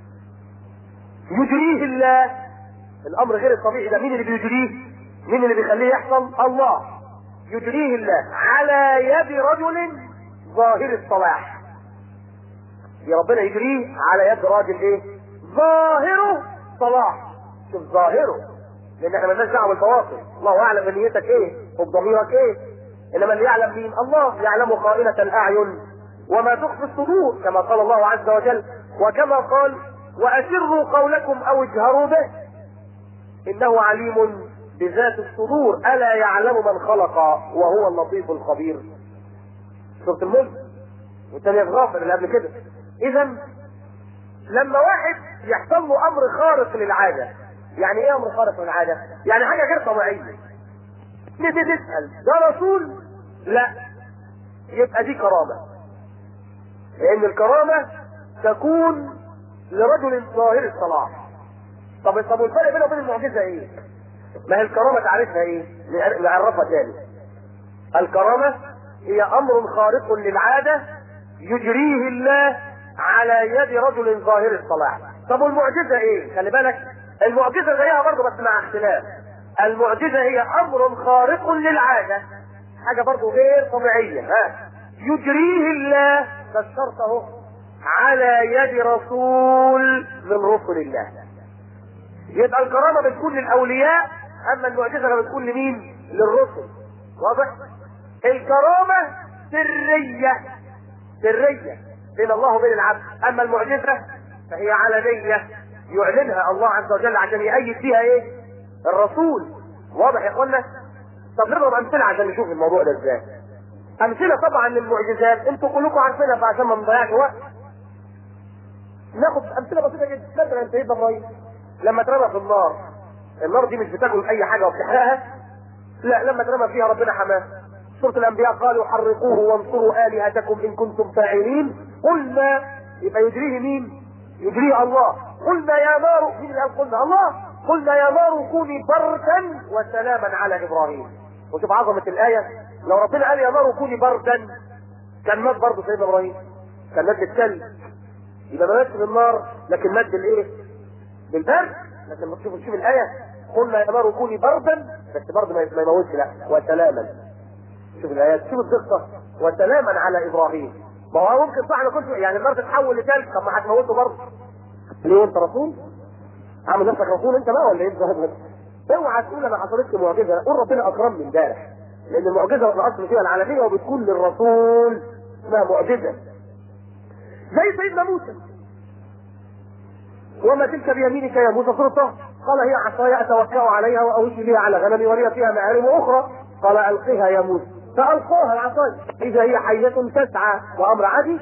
يجريه الله الامر غير الطبيعي ده مين اللي بيجريه مين اللي بيخليه يحصل الله يجريه الله على يد رجل ظاهر الصلاح يا ربنا يجريه على يد راجل ايه ظاهره صلاح شوف ظاهره لان احنا مالناش دعوه بالفواصل الله اعلم بنيتك ايه وبضميرك ايه انما اللي يعلم مين الله يعلم خائنة الاعين وما تخفي الصدور كما قال الله عز وجل وكما قال واسروا قولكم او اجهروا به انه عليم بذات الصدور الا يعلم من خلق وهو اللطيف الخبير سوره الملك والثانيه في غافر اللي قبل كده اذا لما واحد يحصل له امر خارق للعاده يعني ايه امر خارق للعاده يعني حاجه غير طبيعيه نيجي تسال ده رسول لا يبقى دي كرامه لان الكرامه تكون لرجل ظاهر الصلاح طب طب والفرق بينه وبين المعجزه ايه ما هي الكرامه تعرفها ايه نعرفها تاني الكرامه هي امر خارق للعاده يجريه الله على يد رجل ظاهر الصلاح طب والمعجزه ايه خلي بالك المعجزه زيها برضه بس مع اختلاف المعجزه هي امر خارق للعاده حاجه برضه غير طبيعيه ها يجريه الله بس شرطه على يد رسول من رسل الله يبقى الكرامه بتكون للاولياء اما المعجزه بتكون لمين للرسل واضح الكرامه سريه سريه بين الله وبين العبد اما المعجزه فهي علنيه يعلنها الله عز وجل عشان يأيد فيها ايه الرسول واضح يا اخوانا طب نضرب امثله عشان نشوف الموضوع ده ازاي امثله طبعا للمعجزات انتوا كلكم عارفينها فعشان ما نضيعش وقت ناخد امثله بسيطه جدا مثلا سيدنا ابراهيم لما اترمى في النار النار دي مش بتاكل اي حاجه وبتحرقها لا لما اترمى فيها ربنا حماه سوره الانبياء قالوا حرقوه وانصروا الهتكم ان كنتم فاعلين قلنا يبقى يجريه مين يجريه الله قلنا يا نار مين اللي قال قلنا الله قلنا يا نار كوني بردا وسلاما على ابراهيم وشوف عظمه الايه لو ربنا قال يا نار كوني بردا كان مات برضه سيدنا ابراهيم كان مات بالثلج يبقى ما ماتش بالنار لكن مات بالايه بالبرد لكن ما تشوف شوف الايه قلنا يا نار كوني بردا بس برضه ما ما يموتش لا وسلاما شوف الايات شوف القصه وسلاما على ابراهيم ما هو ممكن صح انا كنت يعني النار تتحول لثلج طب ما هتموته برضه ليه انت رسول؟ عامل نفسك رسول انت بقى ولا ايه؟ اوعى تقول انا حصلت لي معجزه قول ربنا اكرمني امبارح لان المعجزه في الاصل فيها العالميه وبتكون للرسول اسمها معجزه زي سيدنا موسى وما تلك بيمينك يا موسى سورة طه قال هي عصاي اتوكا عليها واوش بها على غنمي ولي فيها معالم اخرى قال القها يا موسى فالقاها العصاي اذا هي حيه تسعى وامر عادي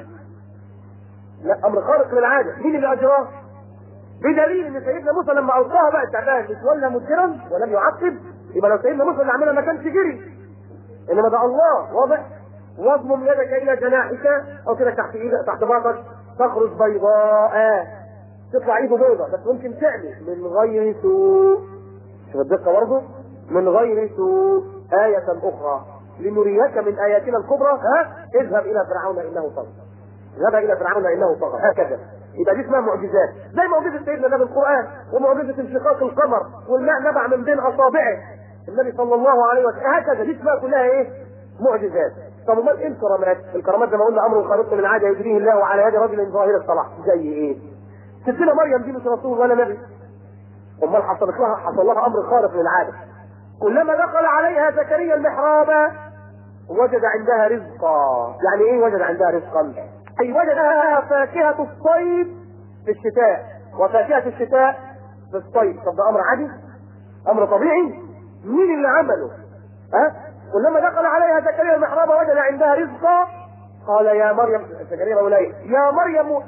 لا امر خارق للعاده مين اللي اجراه بدليل ان سيدنا موسى لما القاها بقى تعبان مش ولا مدبرا ولم يعقب يبقى لو سيدنا موسى اللي عملها ما كانش جري انما ده الله واضح واضمم يدك الى جناحك او كده تحت ايدك تحت باطك تخرج بيضاء تطلع ايده بيضاء بس ممكن تعمل من غير سوء شوف الدقه برضه من غير سوء آية أخرى لنريك من آياتنا الكبرى ها اذهب إلى فرعون إنه طغى اذهب إلى فرعون إنه طغى هكذا يبقى دي اسمها معجزات زي معجزة سيدنا النبي القرآن ومعجزة انشقاق القمر والماء نبع من بين أصابعه النبي صلى الله عليه وسلم هكذا دي اسمها كلها ايه؟ معجزات طب امال ايه الكرامات؟ الكرامات زي ما قلنا امر خارق من العاده يجريه الله على يد رجل ظاهر الصلاح زي ايه؟ ستنا مريم دي مش رسول ولا نبي امال حصلت لها حصل لها امر خارق للعاده كلما دخل عليها زكريا المحراب وجد عندها رزقا يعني ايه وجد عندها رزقا اي وجدها فاكهه الصيف في الشتاء وفاكهه الشتاء في الصيف طب ده امر عادي امر طبيعي مين اللي عمله ها كلما دخل عليها زكريا المحراب وجد عندها رزقا قال يا مريم زكريا مولاي يا مريم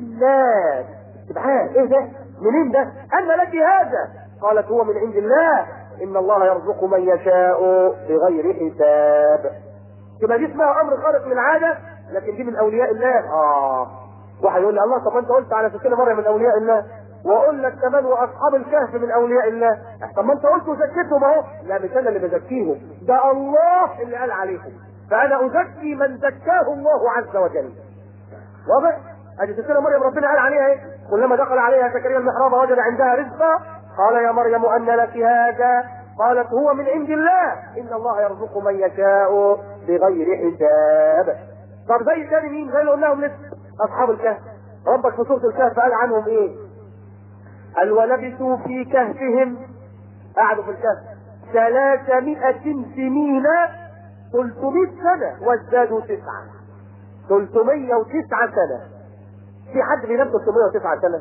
أنى سبحان ايه ده منين ده أن لك هذا قالت هو من عند الله إن الله يرزق من يشاء بغير حساب يبقى دي اسمها أمر خارق للعادة لكن دي من أولياء الله آه واحد يقول لي الله طب أنت قلت على سكينة مريم من أولياء الله واقول لك كمان واصحاب الكهف من اولياء الله طب ما انت قلت وزكيتهم اهو لا مش انا اللي بزكيهم ده الله اللي قال عليهم فانا ازكي من زكاه الله عز وجل واضح ادي سيدنا مريم ربنا قال عليها ايه كلما دخل عليها زكريا المحراب وجد عندها رزقا قال يا مريم ان لك هذا قالت هو من عند الله ان الله يرزق من يشاء بغير حساب طب زي تاني مين زي اللي قلناهم لسه اصحاب الكهف ربك في سوره الكهف قال عنهم ايه قال ولبثوا في كهفهم قعدوا في الكهف ثلاثمائة سنين 300 سنة وازدادوا تسعة 309 سنة في حد بينام 309 سنة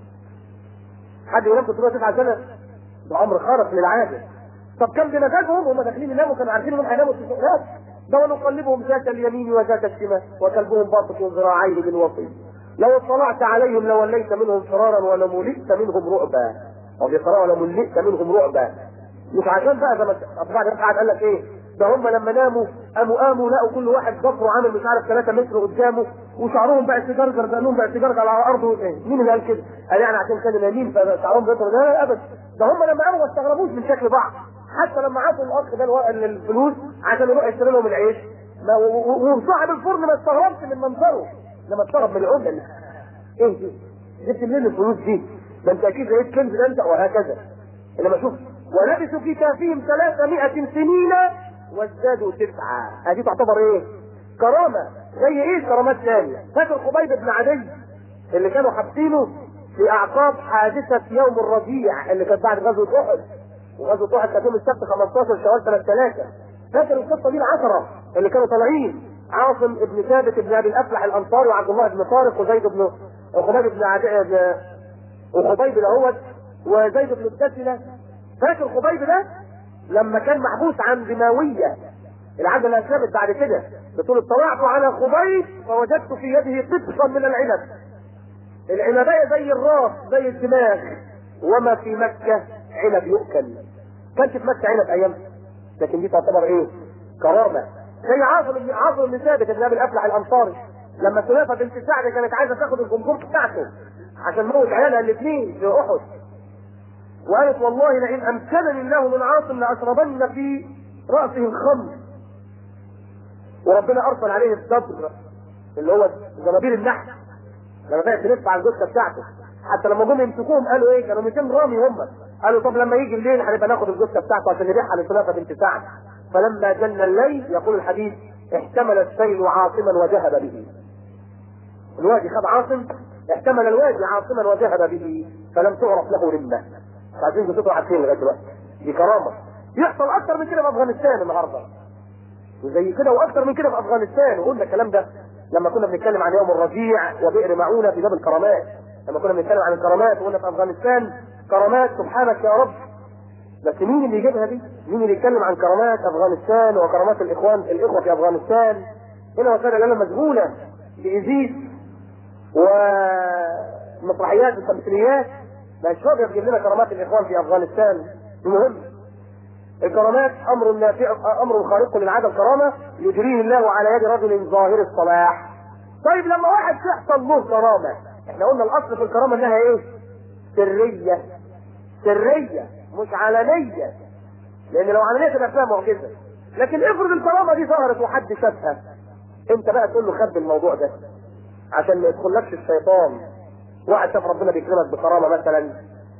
حد بينام 309 سنة ده أمر خارق للعادة طب كم بمزاجهم هم داخلين يناموا كانوا عارفين انهم هيناموا لا ده ونقلبهم ذات اليمين وذات الشمال وكلبهم باسط ذراعيه بالوصيد لو اطلعت عليهم لوليت منهم فرارا ولملئت منهم رعبا او بيقرأوا لملئت منهم رعبا مش عشان بقى زي ما بعد ما قاعد قال لك ايه ده هم لما ناموا قاموا قاموا لقوا كل واحد ضفره عامل مش عارف 3 متر قدامه وشعرهم بقى سجرجر دقنهم بقى سجرجر على الارض إيه؟ مين اللي قال كده؟ قال يعني عشان كانوا نايمين فشعرهم بيطروا لا لا ابدا ده هم لما قاموا ما استغربوش من شكل بعض حتى لما عطوا الاخ ده الو- الفلوس عشان يروح يشتري لهم العيش ما- و- و- وصاحب الفرن ما استغربش من منظره لما استغرب من العمله ايه دي؟ جبت منين الفلوس دي؟ ده انت اكيد لقيت كنز ده انت وهكذا انما شوف ولبثوا في كهفهم 300 سنين وازدادوا تسعة هذه تعتبر ايه؟ كرامة زي ايه كرامات ثانية؟ فاكر خبيب بن عدي اللي كانوا حابسينه في اعقاب حادثة يوم الربيع اللي كانت بعد غزوة احد وغزوة احد كانت يوم السبت 15 شوال سنة 3 فاكر القصة دي العشرة اللي كانوا طالعين عاصم بن ثابت بن ابي الافلح الانصاري وعبد الله بن طارق وزيد بن خبيب بن عدي بن- وخبيب دهوت وزيد بن الدسلة فاكر خبيب ده لما كان محبوس عند ماوية العدل اسلمت بعد كده بتقول اطلعت على خبيب فوجدت في يده قطفا من العنب العنبايه زي الراس زي الدماغ وما في مكة عنب يؤكل كانش في مكة عنب ايام لكن دي تعتبر ايه كرامة زي عاصم بن عاصم بن ثابت بن ابي الافلح الانصاري لما سلافة بنت سعد كانت عايزة تاخد الجمهور بتاعته عشان موت عيالها الاثنين في احد وقالت والله لئن امكنني الله من عاصم لاشربن في راسه الخمر وربنا ارسل عليه الصبر اللي هو زنابير النحل لما بقت تلف على الجثه بتاعته حتى لما جم يمسكوهم قالوا ايه كانوا 200 رامي هم قالوا طب لما يجي الليل هنبقى ناخد الجثه بتاعته عشان نبيعها لسلافه بنت سعد فلما جن الليل يقول الحديث احتمل السيل عاصما وذهب به الوادي خد عاصم احتمل الوادي عاصما وذهب به فلم تعرف له رمه مش عايزين جثته عارفين لغايه دلوقتي دي كرامه يحصل اكتر من كده في افغانستان النهارده وزي كده واكتر من كده في افغانستان وقلنا الكلام ده لما كنا بنتكلم عن يوم الرجيع وبئر معونه في باب الكرامات لما كنا بنتكلم عن الكرامات وقلنا في افغانستان كرامات سبحانك يا رب بس مين اللي يجيبها دي؟ مين اللي يتكلم عن كرامات افغانستان وكرامات الاخوان الاخوه في افغانستان؟ هنا وكان لنا مشغوله بايزيس ومسرحيات والتمثيليات مش راضي يجيب لنا كرامات الاخوان في افغانستان المهم الكرامات امر نافع امر خارق للعاده الكرامه يجريه الله على يد رجل ظاهر الصلاح. طيب لما واحد تحصل له كرامه احنا قلنا الاصل في الكرامه انها ايه؟ سريه سريه مش علنيه لان لو علنيه تبقى فيها معجزه لكن افرض الكرامه دي ظهرت وحد شافها انت بقى تقول له خبي الموضوع ده عشان ما يدخلكش الشيطان واحد شاف ربنا بيكرمك بكرامه مثلا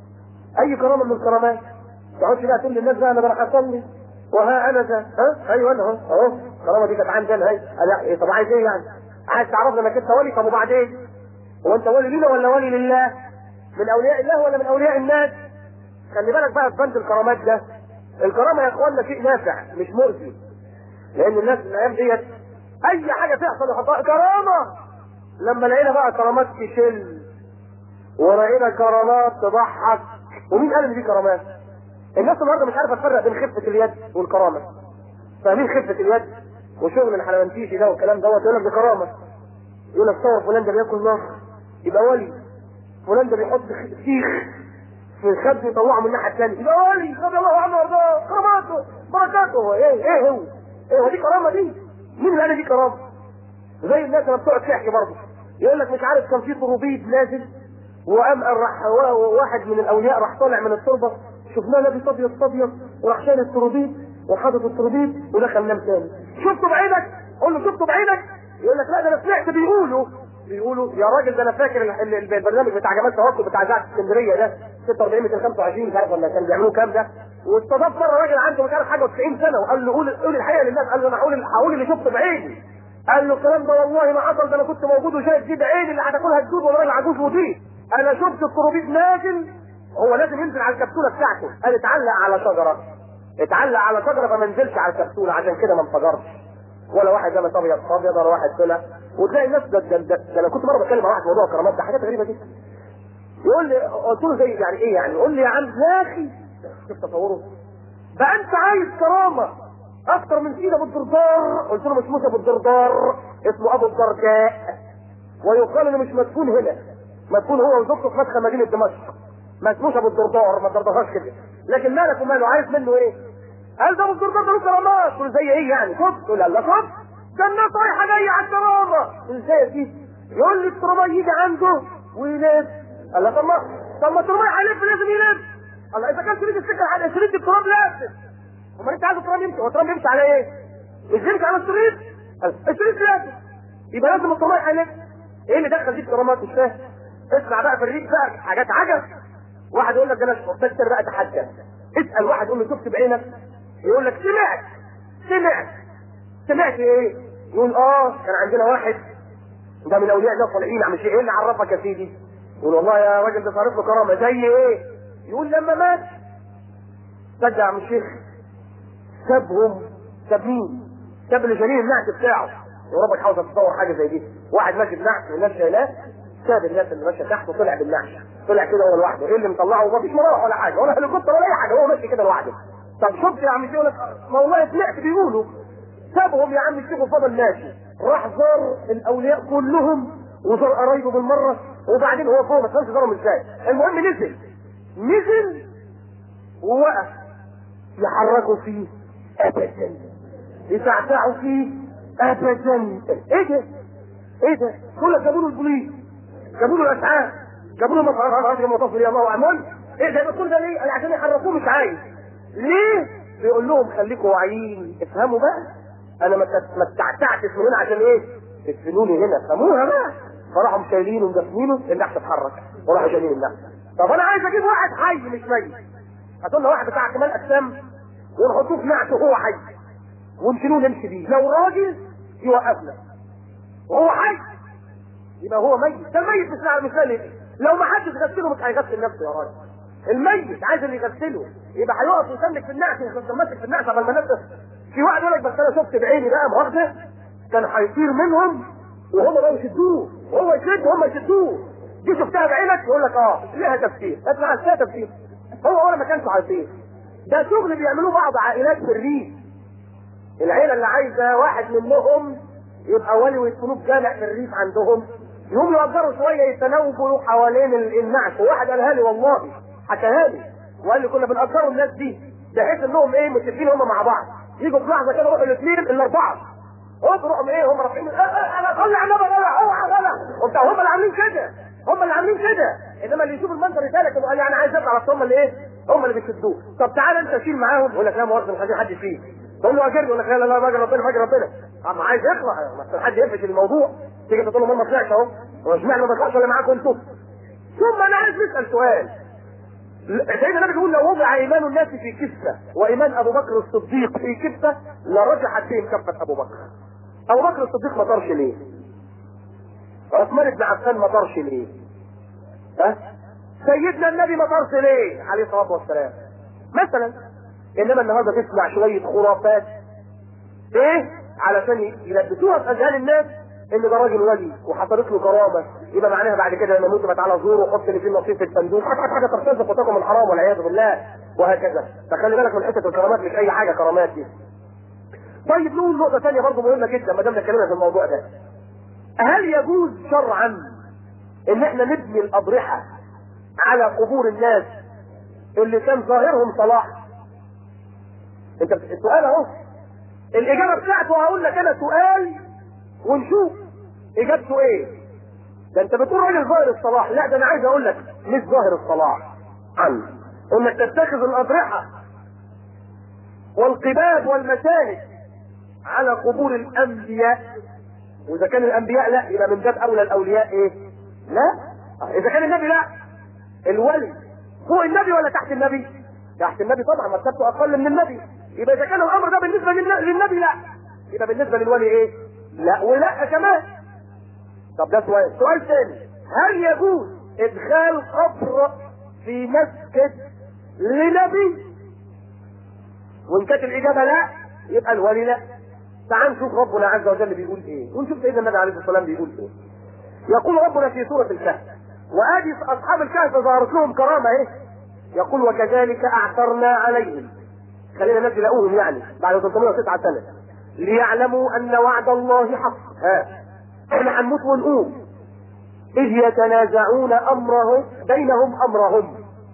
اي كرامه من الكرامات تقعدش بقى تقول للناس بقى انا راح اصلي وها انا ذا ها ايوه انا اهو اهو الكرامه دي كانت عندي انا اهي أنا- إيه، طب عايز ايه يعني؟ عايز تعرفنا انك انت ولي طب وبعدين؟ هو انت ولي لينا ولا ولي لله؟ من اولياء الله ولا من اولياء الناس؟ خلي بالك بقى في بند الكرامات ده الكرامه يا اخوانا شيء نافع مش مؤذي لان الناس الايام ديت اي حاجه تحصل يحطها كرامه لما لقينا بقى كرامات تشل ولقينا كرامات تضحك ومين قال ان دي كرامات؟ الناس النهارده مش عارفه تفرق بين خفه اليد والكرامه فاهمين خفه اليد وشغل الحلوانتيشي ده والكلام دوت يقول لك دي كرامه يقول لك صور فلان ده بياكل نار يبقى ولي فلان ده بيحط سيخ في الخد يطلعه من الناحيه الثانيه يبقى ولي رضي الله عنه وارضاه كراماته بركاته هو ايه ايه هو ايه هو دي كرامه دي مين اللي قال دي كرامه زي الناس اللي بتقعد تحكي برضه يقول لك مش عارف كان في طروبيد نازل وقام راح واحد من الاولياء راح طالع من التربه شفناه لابس ابيض ابيض وراح شايل التروبيد وحاطط التروبيد ودخل نام تاني شفته بعينك قول له شفته بعينك يقول لك لا ده انا سمعت بيقولوا بيقولوا يا راجل ده انا فاكر ال- ال- البرنامج بتاع جمال توكل بتاع اذاعه اسكندريه ده 46 2 25 مش عارف ولا كان بيعملوه كام ده واستضاف مره راجل عنده مش عارف حاجه و90 سنه وقال له قول قول الحقيقه للناس قال له انا هقول هقول اللي شفته بعيني قال له الكلام ده والله ما حصل ده انا كنت موجود وشايف دي بعيني اللي هتاكلها الدود ولا راجل عجوز ودي انا شفت الكروبيد نازل هو لازم ينزل على الكبسوله بتاعته قال اتعلق على شجره اتعلق على شجره فما نزلش على الكبسوله عشان كده ما انفجرش ولا واحد لابس ابيض ابيض ولا واحد طلع وتلاقي الناس ده, ده, ده, ده انا كنت مره بتكلم مع واحد في موضوع الكرامات ده حاجات غريبه جدا يقول لي قلت له زي يعني ايه يعني يقول لي يا عم يا اخي شوف تصوره بقى انت عايز كرامه اكتر من سيدنا ابو الدردار قلت له مش موسى ابو الدردار اسمه ابو الدرداء ويقال انه مش مدفون هنا مدفون هو وزوجته في مدخل مدينه دمشق ما اسموش ابو الدردار ما تردهاش كده لكن مالك وماله عايز منه ايه؟ قال ده ابو الدردار ده له كرامات قلت له زي ايه يعني؟ شوف يقول لا لا شوف ده الناس رايحه جايه على الكرامه ازاي يا سيدي؟ يقول لي الترماي يجي عنده ويلف قال له طب ما طب ما الترماي هيلف لازم يلف قال له اذا كان شريط السكه على شريط التراب لافف امال انت عايز التراب يمشي هو التراب يمشي على ايه؟ مش يمشي على الشريط قال الشريط لافف يبقى لازم الترماي هيلف ايه اللي دخل دي الكرامات مش فاهم اسمع بقى في الريف بقى حاجات عجب واحد يقول لك ده انا بكتر بقى تحدى اسال واحد يقول له شفت بعينك يقول لك سمعت سمعت سمعت ايه يقول اه كان عندنا واحد ده من اولياء الله الصالحين عم ايه اللي عرفك يا سيدي يقول والله يا راجل ده صارف له كرامه زي ايه يقول لما مات صدق يا عم الشيخ سابهم ساب مين ساب اللي شاريه النعش بتاعه يا ربك عاوز تتصور حاجه زي دي واحد ماشي بنعش والناس شايلاه ساب الناس اللي ماشيه تحت وطلع بالنعش طلع كده هو لوحده ايه اللي مطلعه ما فيش مراوح ولا حاجه ولا هليكوبتر ولا اي حاجه هو ماشي كده لوحده طب شفت يا عم الشيخ يقول لك ما والله سمعت بيقولوا سابهم يا عم الشيخ وفضل ماشي راح زار الاولياء كلهم وزار قرايبه بالمره وبعدين هو فوق ما تفهمش زارهم ازاي المهم نزل نزل ووقف يحركوا فيه ابدا يسعسعوا فيه ابدا ايه ده ايه ده كل جابوا له البوليس جابوا له الاسعاف جابوا له مطار المطافر يا الله اعمل ايه ده كل ده ليه عشان يحركوه مش عايز ليه بيقول لهم خليكم واعيين افهموا بقى انا ما تت- ما اتعتعتش من هنا عشان ايه تدفنوني هنا فهموها بقى فراحوا شايلينه ومدفنينه النحس اتحرك وراحوا شايلين النحس طب انا عايز اجيب واحد حي مش ميت هتقول له واحد بتاع كمال اجسام ونحطوه في نعش وهو حي ونشيلوه نمشي بيه لو راجل يوقفنا وهو حي يبقى هو ميت ده الميت مش مش لاقي لو ما حدش غسله مش هيغسل نفسه يا راجل الميت عايز اللي يغسله يبقى هيقف يسلك في النعش يمسك في النعش قبل ما نفسه في واحد يقول لك بس انا شفت بعيني بقى مؤاخذه كان هيطير منهم وهم بقى يشدوه وهو يشد وهم يشدوه دي شفتها بعينك يقول لك اه ليها تفسير اسمع لها تفسير هو ولا ما كانش هيطير ده شغل بيعملوه بعض عائلات في الريف العيله اللي عايزه واحد منهم يبقى ولي ويدفنوه في جامع في الريف عندهم يقوم يأجروا شويه يتناوبوا حوالين النعش وواحد قالها لي والله حكاها لي وقال لي كنا بنأجروا الناس دي بحيث انهم ايه متفقين هم مع بعض يجوا في لحظه كده يروحوا الاثنين الاربعه اضرب ايه هم رافعين انا طلع النبي انا اوعى انا وبتاع هم اللي عاملين كده هم اللي عاملين كده انما اللي يشوف المنظر يسالك انه قال يعني عايز يطلع بس هم اللي ايه هم اللي بيشدوه طب تعالى انت شيل معاهم يقول لك لا مؤاخذه مش عايزين حد فيه تقول له اجرني يقول لك لا لا لا باجي ربنا باجي ربنا اما عايز يطلع مثلا حد يقفش الموضوع تيجي تقول له ما طلعش اهو هو اشمعنى ما طلعش ولا معاكم انتوا ثم انا عايز نسال سؤال سيدنا النبي بيقول لو وضع ايمان الناس في كفه وايمان ابو بكر الصديق في كفه لرجحت فيهم كفه ابو بكر ابو بكر الصديق ما طارش ليه عثمان بن عفان ما طارش ليه ها سيدنا النبي ما طارش ليه عليه الصلاه والسلام مثلا انما النهارده تسمع شويه خرافات ايه علشان يلبسوها في اذهان الناس ان ده راجل ولي وحصلت له كرامه يبقى معناها بعد كده لما يموت يبقى تعالى زوره وحط اللي فيه النصيب في الصندوق حاجه حاجه ترتزق وتقوم الحرام والعياذ بالله وهكذا فخلي بالك من حته الكرامات مش اي حاجه كرامات دي طيب نقول نقطه ثانيه برضه مهمه جدا ما دام اتكلمنا في الموضوع ده هل يجوز شرعا ان احنا نبني الاضرحه على قبور الناس اللي كان ظاهرهم صلاح انت السؤال اهو الاجابه بتاعته هقول لك انا سؤال ونشوف اجابته ايه ده انت بتقول راجل ظاهر الصلاح لا ده انا عايز اقول لك مش ظاهر الصلاح عنه انك تتخذ الاضرحه والقباب والمساجد على قبور الانبياء واذا كان الانبياء لا يبقى من باب اولى الاولياء ايه لا اذا كان النبي لا الولي فوق النبي ولا تحت النبي تحت النبي طبعا مرتبته اقل من النبي يبقى اذا كان الامر ده بالنسبه للنبي لا يبقى بالنسبه للولي ايه لا ولا كمان طب ده سؤال سؤال ثاني هل يجوز ادخال قبر في مسجد لنبي وان كانت الاجابه لا يبقى الولي لا تعال نشوف ربنا عز وجل بيقول ايه ونشوف سيدنا النبي عليه الصلاه والسلام بيقول ايه يقول ربنا في سوره الكهف وادي اصحاب الكهف ظهرت لهم كرامه ايه يقول وكذلك اعثرنا عليهم خلينا الناس يلاقوهم يعني بعد 309 سنه ليعلموا ان وعد الله حق ها احنا هنموت ونقوم اذ يتنازعون امرهم بينهم امرهم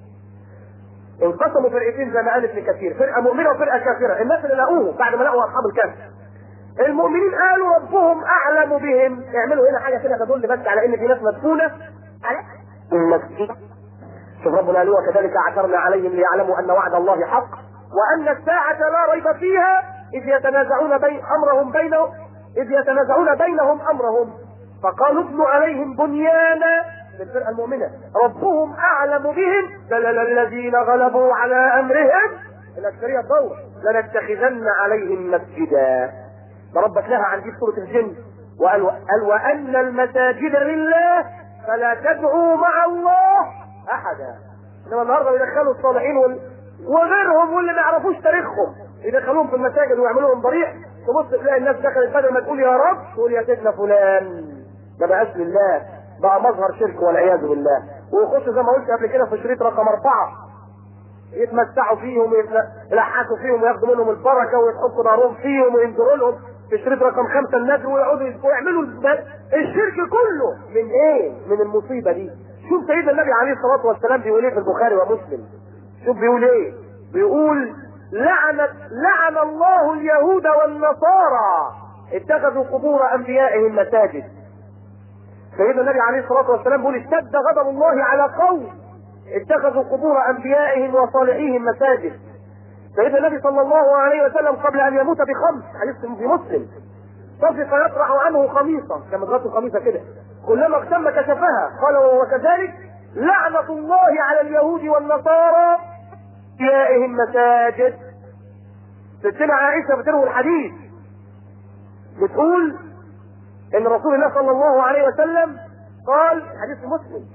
انقسموا فرقتين زي ما قال ابن كثير فرقه مؤمنه وفرقه كافره الناس اللي لقوه بعد ما لقوا اصحاب الكهف المؤمنين قالوا ربهم اعلم بهم اعملوا هنا حاجه كده تدل بس على ان في ناس مدفونه على المسجد شوف ربنا قال وكذلك اعثرنا عليهم ليعلموا ان وعد الله حق وان الساعه لا ريب فيها اذ يتنازعون بين امرهم بينهم اذ يتنازعون بينهم امرهم فقالوا ابنوا عليهم بنيانا للفرقه المؤمنه ربهم اعلم بهم دلل الذين غلبوا على امرهم الاكثريه الضوء لنتخذن عليهم مسجدا فربك لها عن دي سوره الجن وقال قال وان المساجد لله فلا تدعوا مع الله احدا انما النهارده بيدخلوا الصالحين وال... وغيرهم واللي ما يعرفوش تاريخهم يدخلوهم في المساجد ويعملوا لهم ضريح تبص تلاقي الناس دخلت بدل ما تقول يا رب تقول يا سيدنا فلان ده بقاش لله بقى مظهر شرك والعياذ بالله ويخش زي ما قلت قبل كده في شريط رقم اربعه يتمتعوا فيهم ويلحسوا فيهم وياخدوا منهم البركه ويحطوا نارهم فيهم وينزلوا لهم في شريط رقم خمسه النذر ويقعدوا ويعملوا الشرك كله من ايه؟ من المصيبه دي شوف سيدنا النبي عليه الصلاه والسلام بيقول ايه في البخاري ومسلم شوف بيقول ايه؟ بيقول لعنت لعن الله اليهود والنصارى اتخذوا قبور انبيائهم مساجد سيدنا النبي عليه الصلاه والسلام بيقول اشتد غضب الله على قوم اتخذوا قبور انبيائهم وصالحيهم مساجد سيدنا النبي صلى الله عليه وسلم قبل ان يموت بخمس حديث في مسلم طفق يطرح عنه خميصه كما غطوا خميصه كده كلما اغتم كشفها قال وكذلك لعنة الله على اليهود والنصارى بيائهم مساجد ستنا عائشة بتروي الحديث بتقول ان رسول الله صلى الله عليه وسلم قال حديث مسلم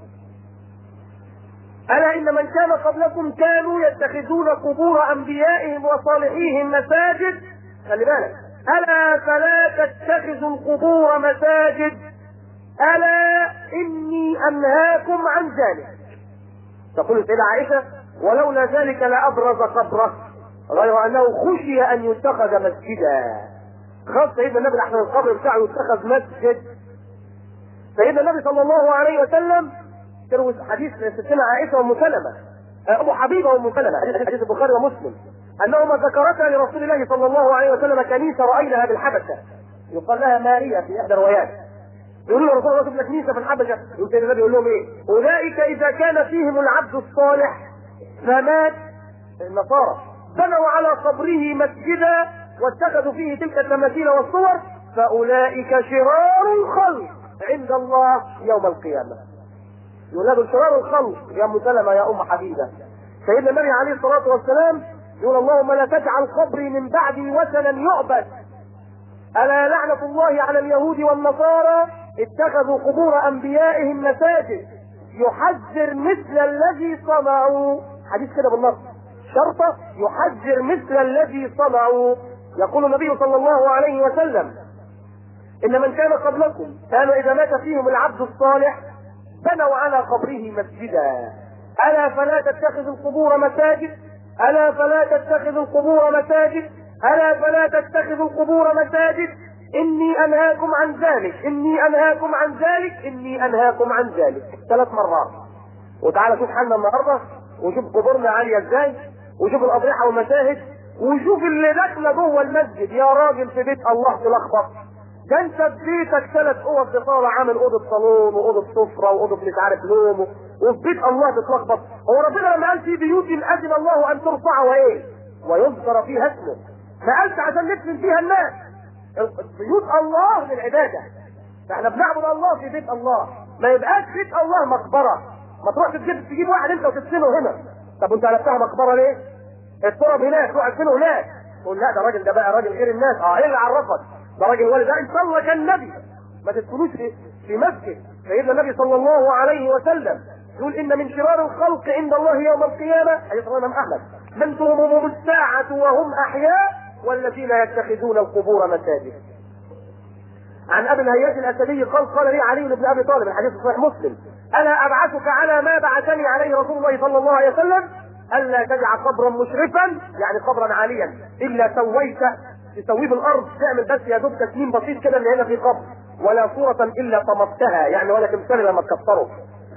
ألا إن من كان قبلكم كانوا يتخذون قبور أنبيائهم وصالحيهم مساجد خلي بالك ألا فلا تتخذوا القبور مساجد ألا إني أنهاكم عن ذلك تقول السيدة عائشة ولولا ذلك لأبرز قبره غير أنه خشي أن يتخذ مسجدا خاص سيدنا النبي احنا القبر بتاعه يتخذ مسجد سيدنا النبي صلى الله عليه وسلم تروي حديث ستنا عائشه وام سلمه ابو حبيبه وام سلمه حديث حديث البخاري ومسلم انهما ذكرتا لرسول الله صلى الله عليه وسلم كنيسه رايناها بالحبشه يقال لها ماريا في احدى الروايات يقول له رسول الله شفنا كنيسه في الحبشه يقول سيدنا النبي يقول لهم ايه؟ اولئك اذا كان فيهم العبد الصالح فمات النصارى بنوا على قبره مسجدا واتخذوا فيه تلك التماثيل والصور فاولئك شرار الخلق عند الله يوم القيامه يولد شرار الخلق يا ام سلمه يا ام حبيبه سيدنا النبي عليه الصلاه والسلام يقول اللهم لا تجعل قبري من بعدي وثنا يعبد الا لعنه الله على اليهود والنصارى اتخذوا قبور انبيائهم مساجد يحذر مثل الذي صنعوا حديث كده بالنص شرطه يحذر مثل الذي صنعوا يقول النبي صلى الله عليه وسلم ان من كان قبلكم كانوا اذا مات فيهم العبد الصالح بنوا على قبره مسجدا الا فلا تتخذوا القبور مساجد الا فلا تتخذوا القبور مساجد الا فلا تتخذوا القبور مساجد اني انهاكم عن ذلك اني انهاكم عن ذلك اني انهاكم عن ذلك ثلاث مرات وتعالى شوف حالنا النهارده وشوف قبورنا عاليه ازاي وشوف الاضرحه والمشاهد وشوف اللي داخله جوه المسجد يا راجل في بيت الله تلخبط ده انت في بيتك ثلاث اوض بطالة عامل اوضه صالون واوضه سفره واوضه مش عارف نوم وفي بيت الله تتلخبط هو ربنا لما قال في بيوت اذن الله ان ترفع وايه ويذكر فيها اسمه ما قالش عشان ندفن فيها الناس بيوت الله للعباده فاحنا بنعبد الله في بيت الله ما يبقاش بيت الله مقبره ما تروحش تجيب تجيب واحد انت وتدفنه هنا طب وانت قلبتها مقبره ليه؟ التراب هناك روح ادفنه هناك تقول لا ده راجل ده بقى راجل غير الناس اه ايه اللي عرفك؟ ده راجل والد ده ان شاء الله كان نبي ما تدخلوش في في مسجد سيدنا النبي صلى الله عليه وسلم يقول ان من شرار الخلق عند الله يوم القيامه حديث الامام احمد من تهمهم الساعه وهم احياء والذين يتخذون القبور مساجد عن ابي الهياج الاسدي قال قال لي علي بن ابي طالب الحديث صحيح مسلم الا ابعثك على ما بعثني عليه رسول الله صلى الله عليه وسلم الا تجعل قبرا مشرفا يعني قبرا عاليا الا سويته تسويه بالارض تعمل بس يا دوب تسليم بسيط كده اللي هنا في قبر ولا صورة الا طمستها يعني ولا تمثال لما تكسره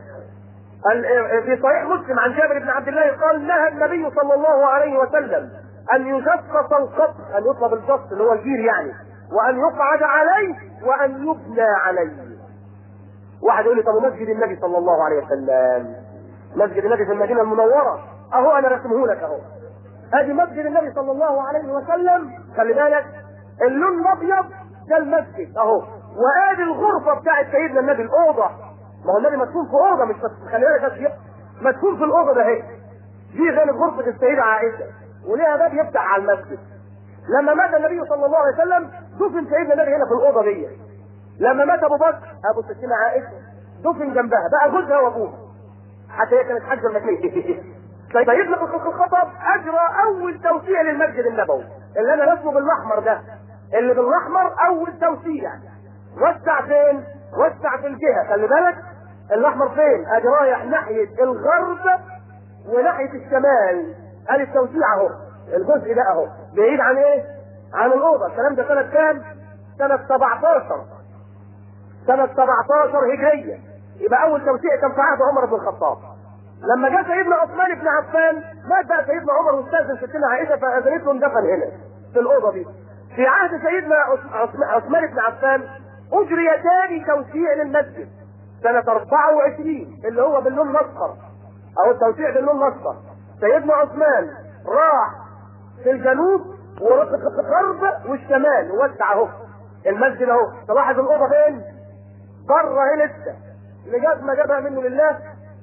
في صحيح مسلم عن جابر بن عبد الله قال نهى النبي صلى الله عليه وسلم ان يجسس القبر ان يطلب الجص اللي هو الجير يعني وان يقعد عليه وان يبنى عليه واحد يقول لي طب مسجد النبي صلى الله عليه وسلم مسجد النبي في المدينه المنوره اهو انا رسمه لك اهو ادي مسجد النبي صلى الله عليه وسلم خلي بالك اللون الابيض ده المسجد اهو وادي الغرفه بتاعت سيدنا النبي الاوضه ما هو النبي مدفون في اوضه مش خلي بالك بس مدفون في الاوضه ده اهي دي غير غرفه السيده عائشه وليها باب يفتح على المسجد لما مات النبي صلى الله عليه وسلم دفن سيدنا النبي هنا في الاوضه دي لما مات ابو بكر ابو ستين عائشه دفن جنبها بقى جوزها وابوها حتى هي كانت حجه المكيه سيدنا الخطب اجرى اول توسيع للمسجد النبوي اللي انا رسمه بالاحمر ده اللي بالاحمر اول توسيع وسع فين؟ وسع في الجهه خلي بالك الاحمر فين؟ ادي رايح ناحيه الغرب وناحيه الشمال ادي التوسيع اهو الجزء ده اهو بعيد عن ايه؟ عن الاوضه الكلام ده سنه كام؟ سنه 17 سنه 17 هجريه يبقى اول توسيع كان في عهد عمر بن الخطاب لما جاء سيدنا عثمان بن عفان مات بقى سيدنا عمر واستاذن ستنا عائشه فاذنت له اندفن هنا في الاوضه دي في عهد سيدنا عثمان بن عفان اجري ثاني توسيع للمسجد سنة 24 اللي هو باللون الاصفر او التوسيع باللون الاصفر سيدنا عثمان راح في الجنوب والغرب والشمال ووسع اهو المسجد اهو تلاحظ الاوضه فين؟ بره اهي لسه اللي جاب ما جابها منه لله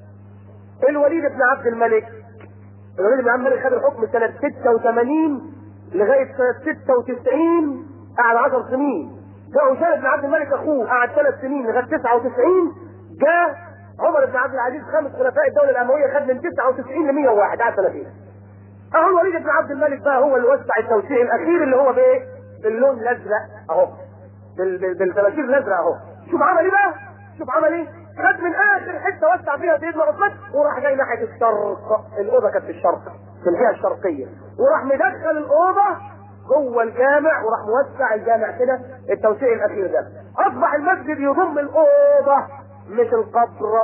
الوليد بن عبد الملك الوليد بن عبد الملك خد الحكم سنة 86 لغاية سنة 96 قعد 10 سنين جاء هشام بن عبد الملك اخوه قعد ثلاث سنين لغاية 99 جاء عمر بن عبد العزيز خامس خلفاء الدولة الأموية خد من 99 ل 101 قعد سنتين اهو الوليد بن عبد الملك بقى هو اللي وسع التوسيع الاخير اللي هو بايه؟ باللون الازرق اهو بال- بال- بالتباشير الازرق اهو شوف عمل ايه بقى؟ شوف عمل ايه؟ خد من اخر حته وسع فيها سيدنا عثمان وراح جاي ناحيه الشرق الاوضه كانت في الشرق في الجهه الشرقيه وراح مدخل الاوضه جوه الجامع وراح موسع الجامع كده التوسيع الاخير ده اصبح المسجد يضم الاوضه مش القبر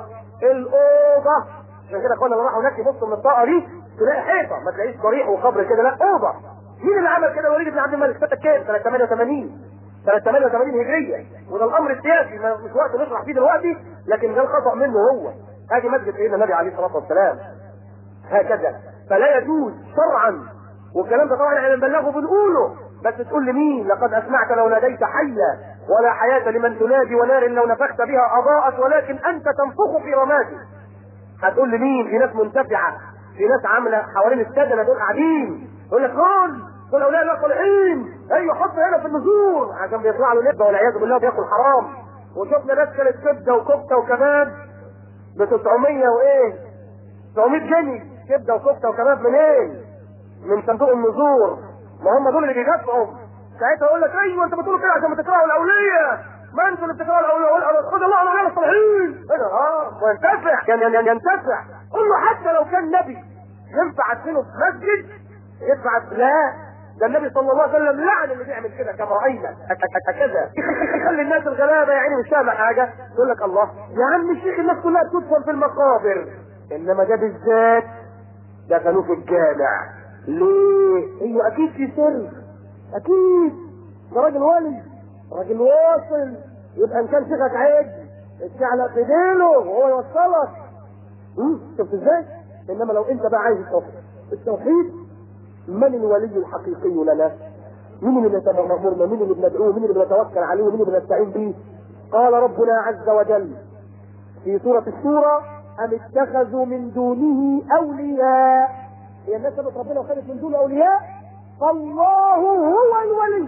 الاوضه عشان كده كنا راحوا هناك يبصوا من الطاقه دي تلاقي حيطه ما تلاقيش ضريح وقبر كده لا اوضه مين اللي عمل كده وليد بن عبد الملك سنه كام؟ سنه 88 سنه 88 هجريه وده الامر السياسي ما- مش وقت نشرح فيه دلوقتي لكن ده الخطا منه هو ادي مسجد سيدنا النبي عليه الصلاه والسلام هكذا فلا يجوز شرعا والكلام ده طبعا احنا بنبلغه بنقوله بس تقول لمين لقد اسمعت لو ناديت حيا ولا حياة لمن تنادي ونار لو نفخت بها اضاءت ولكن انت تنفخ في رمادي هتقول لمين في ناس منتفعه في ناس عامله حوالين السدنه دول قاعدين يقول لك كل كل اولياء الله صالحين ايوه حط هنا في النزور عشان بيطلع له نبه والعياذ بالله بياكل حرام وشفنا ناس كانت كبده وكفته وكباب ب 900 وايه 900 جنيه كبده وكفته وكباب منين؟ من صندوق النزور ما هم دول اللي بيدفعوا ساعتها يقول لك ايوه انت بتقول كده عشان بتكرهوا الاوليه ما انتوا اللي بتكرهوا الاوليه خد الله على الاولياء الصالحين ايه ده اه وينتفع كان ين- ينتفع قول له حتى لو كان نبي ينفع ادفنه في مسجد يدفع لا ده النبي صلى الله عليه وسلم لعن اللي بيعمل كده كما راينا هكذا يخلي الناس الغلابه يا عيني مش فاهمه حاجه يقول لك الله يا عم الشيخ الناس كلها تدفن في المقابر انما ده بالذات دفنوه في الجامع ليه؟ هي اكيد في سر اكيد ده راجل ولي راجل واصل يبقى ان كان شيخك عيب اتشعلق في دينه وهو يوصلك مم، شفت ازاي؟ انما لو انت بقى عايز التوحيد التوحيد من الولي الحقيقي لنا؟ مين اللي بنأمرنا؟ مين اللي بندعوه؟ مين اللي بنتوكل عليه؟ مين اللي بنستعين به؟ قال ربنا عز وجل في سورة الشورى أم اتخذوا من دونه أولياء هي الناس سابت ربنا وخدت من دونه أولياء فالله هو الولي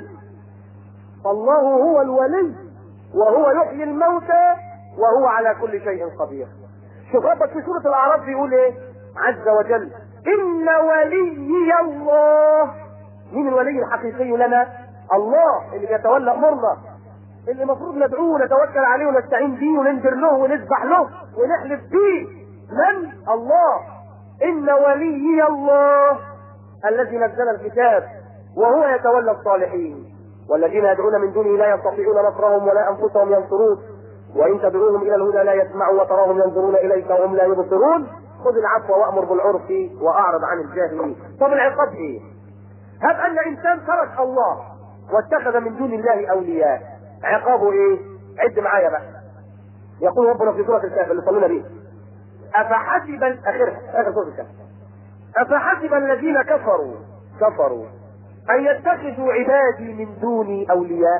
فالله هو الولي وهو يحيي الموتى وهو على كل شيء قدير شوف ربك في سورة الأعراف بيقول إيه عز وجل إن وليي الله مين الولي الحقيقي لنا الله اللي بيتولى أمورنا اللي المفروض ندعوه ونتوكل عليه ونستعين بيه وننذر له ونذبح له ونحلف بيه من الله ان وليي الله الذي نزل الكتاب وهو يتولى الصالحين والذين يدعون من دونه لا يستطيعون نصرهم ولا انفسهم ينصرون وان تدعوهم الى الهدى لا يسمعوا وتراهم ينظرون اليك وهم لا يبصرون خذ العفو وامر بالعرف واعرض عن الجاهلين طب العقاب ايه هب ان انسان ترك الله واتخذ من دون الله اولياء عقابه ايه عد معايا بقى يقول ربنا في سوره الكهف اللي صلينا بيه افحسب اخرها اخر سوره الكهف افحسب الذين كفروا كفروا ان يتخذوا عبادي من دوني اولياء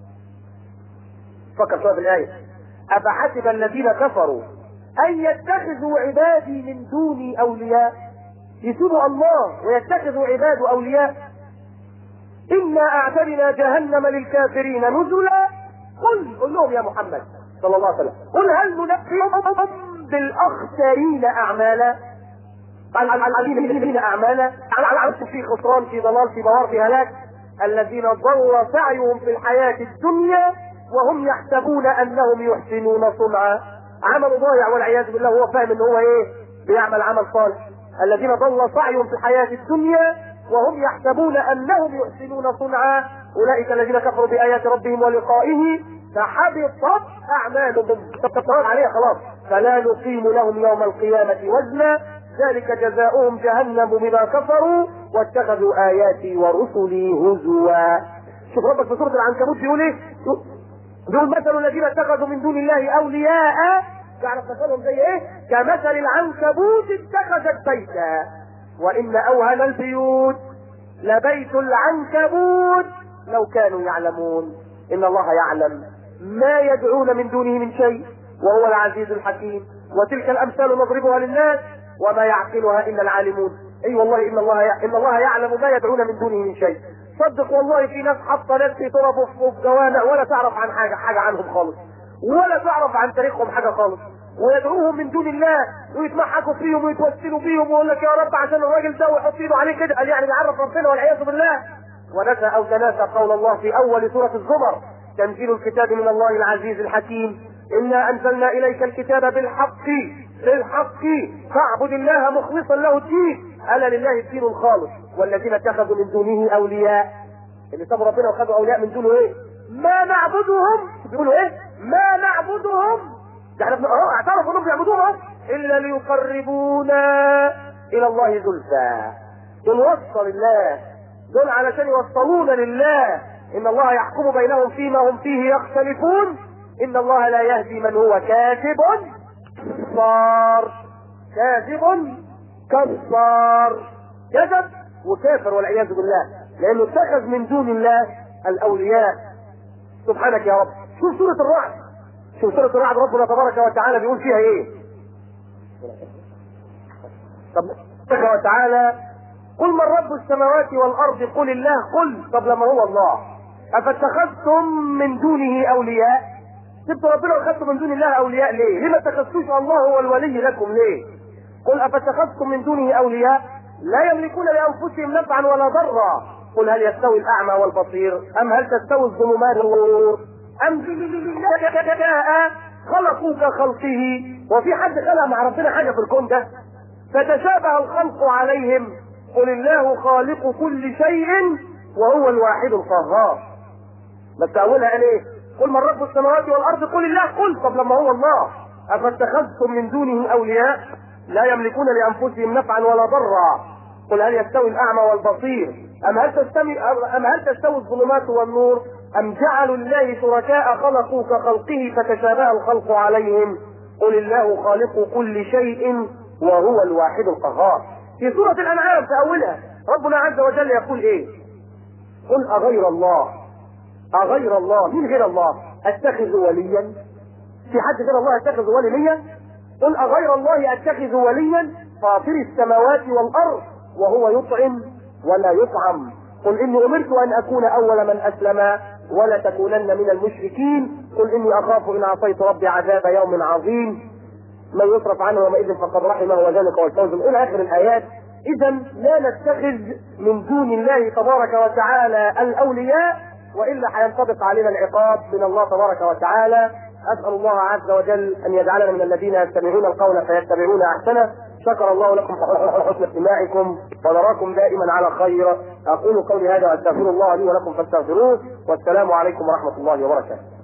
فكر شويه في الايه افحسب الذين كفروا ان يتخذوا عبادي من دوني اولياء يسيبوا الله ويتخذوا عباده اولياء انا اعتدنا جهنم للكافرين نزلا قل قل لهم يا محمد صلى الله عليه وسلم قل هل ننبئكم بالاخسرين اعمالا الذين اعمالا على في خسران في ضلال في بوار في هلاك الذين ضل سعيهم في الحياه الدنيا وهم يحسبون انهم يحسنون صنعا عمل ضايع والعياذ بالله هو فاهم ان هو ايه بيعمل عمل صالح الذين ضل سعيهم في الحياه الدنيا وهم يحسبون انهم يحسنون صنعا اولئك الذين كفروا بايات ربهم ولقائه فحبطت اعمالهم تتطرد عليها خلاص فلا نقيم لهم يوم القيامه وزنا ذلك جزاؤهم جهنم بما كفروا واتخذوا اياتي ورسلي هزوا شوف ربك في سوره العنكبوت بيقول ايه دول مثل الذين اتخذوا من دون الله اولياء تعرف مثلهم زي ايه كمثل العنكبوت اتخذت بيتا وان اوهن البيوت لبيت العنكبوت لو كانوا يعلمون ان الله يعلم ما يدعون من دونه من شيء وهو العزيز الحكيم وتلك الامثال نضربها للناس وما يعقلها الا العالمون اي والله ان الله ان الله يعلم ما يدعون من دونه من شيء صدق والله في ناس حاطه ناس في تراب وفي جوامع ولا تعرف عن حاجه حاجه عنهم خالص ولا تعرف عن تاريخهم حاجه خالص ويدعوهم من دون الله ويتمحكوا فيهم ويتوسلوا بيهم ويقول لك يا رب عشان الراجل ده ويحط ايده عليه كده قال يعني بيعرف ربنا والعياذ بالله ونسى او تناسى قول الله في اول سوره الزمر تنزيل الكتاب من الله العزيز الحكيم انا انزلنا اليك الكتاب بالحق بالحق فاعبد الله مخلصا له الدين الا لله الدين الخالص والذين اتخذوا من دونه اولياء اللي سابوا ربنا وخدوا اولياء من دونه ايه؟ ما نعبدهم بيقولوا ايه؟ ما نعبدهم ده احنا اهو اعترفوا انهم بيعبدوهم اهو الا ليقربونا الى الله زلفى دول وصل الله دول علشان يوصلونا لله ان الله يحكم بينهم فيما هم فيه يختلفون ان الله لا يهدي من هو كاذب كفار كاذب كفار كذب وكافر والعياذ بالله لانه اتخذ من دون الله الاولياء سبحانك يا رب شوف سوره الرعد شوف سوره الرعد ربنا تبارك وتعالى بيقول فيها ايه طب تبارك وتعالى قل من رب السماوات والارض قل الله قل طب لما هو الله افاتخذتم من دونه اولياء سبتوا ربنا وخدتم من دون الله اولياء ليه؟ ليه ما اتخذتوش الله هو الولي لكم ليه؟ قل افاتخذتم من دونه اولياء لا يملكون لانفسهم نفعا ولا ضرا قل هل يستوي الاعمى والبصير ام هل تستوي الظلمات والنور ام شاء خلقوا كخلقه وفي حد خلق مع ربنا حاجه في الكون ده فتشابه الخلق عليهم قل الله خالق كل شيء وهو الواحد القهار بس اولها قال ايه قل من رب السماوات والارض قل الله قل طب لما هو الله افاتخذتم من دونه اولياء لا يملكون لانفسهم نفعا ولا ضرا قل هل يستوي الاعمى والبصير ام هل تستوي ام هل تستوي الظلمات والنور ام جعلوا الله شركاء خلقوا كخلقه فتشابه الخلق عليهم قل الله خالق كل شيء وهو الواحد القهار في سورة الأنعام في أولها ربنا عز وجل يقول إيه؟ قل أغير الله أغير الله مين غير الله؟ أتخذ وليا؟ في حد غير الله أتخذ وليا؟ قل أغير الله أتخذ وليا فاطر السماوات والأرض وهو يطعم ولا يطعم قل إني أمرت أن أكون أول من أسلم ولا تكونن من المشركين قل إني أخاف إن عصيت ربي عذاب يوم عظيم من يصرف عنه يومئذ فقد رحمه وذلك هو الفوز الى اخر الايات اذا لا نتخذ من دون الله تبارك وتعالى الاولياء والا حينطبق علينا العقاب من الله تبارك وتعالى اسال الله عز وجل ان يجعلنا من الذين يستمعون القول فيتبعون احسنه شكر الله لكم حسن استماعكم ونراكم دائما على خير اقول قولي هذا واستغفر الله لي ولكم فاستغفروه والسلام عليكم ورحمه الله وبركاته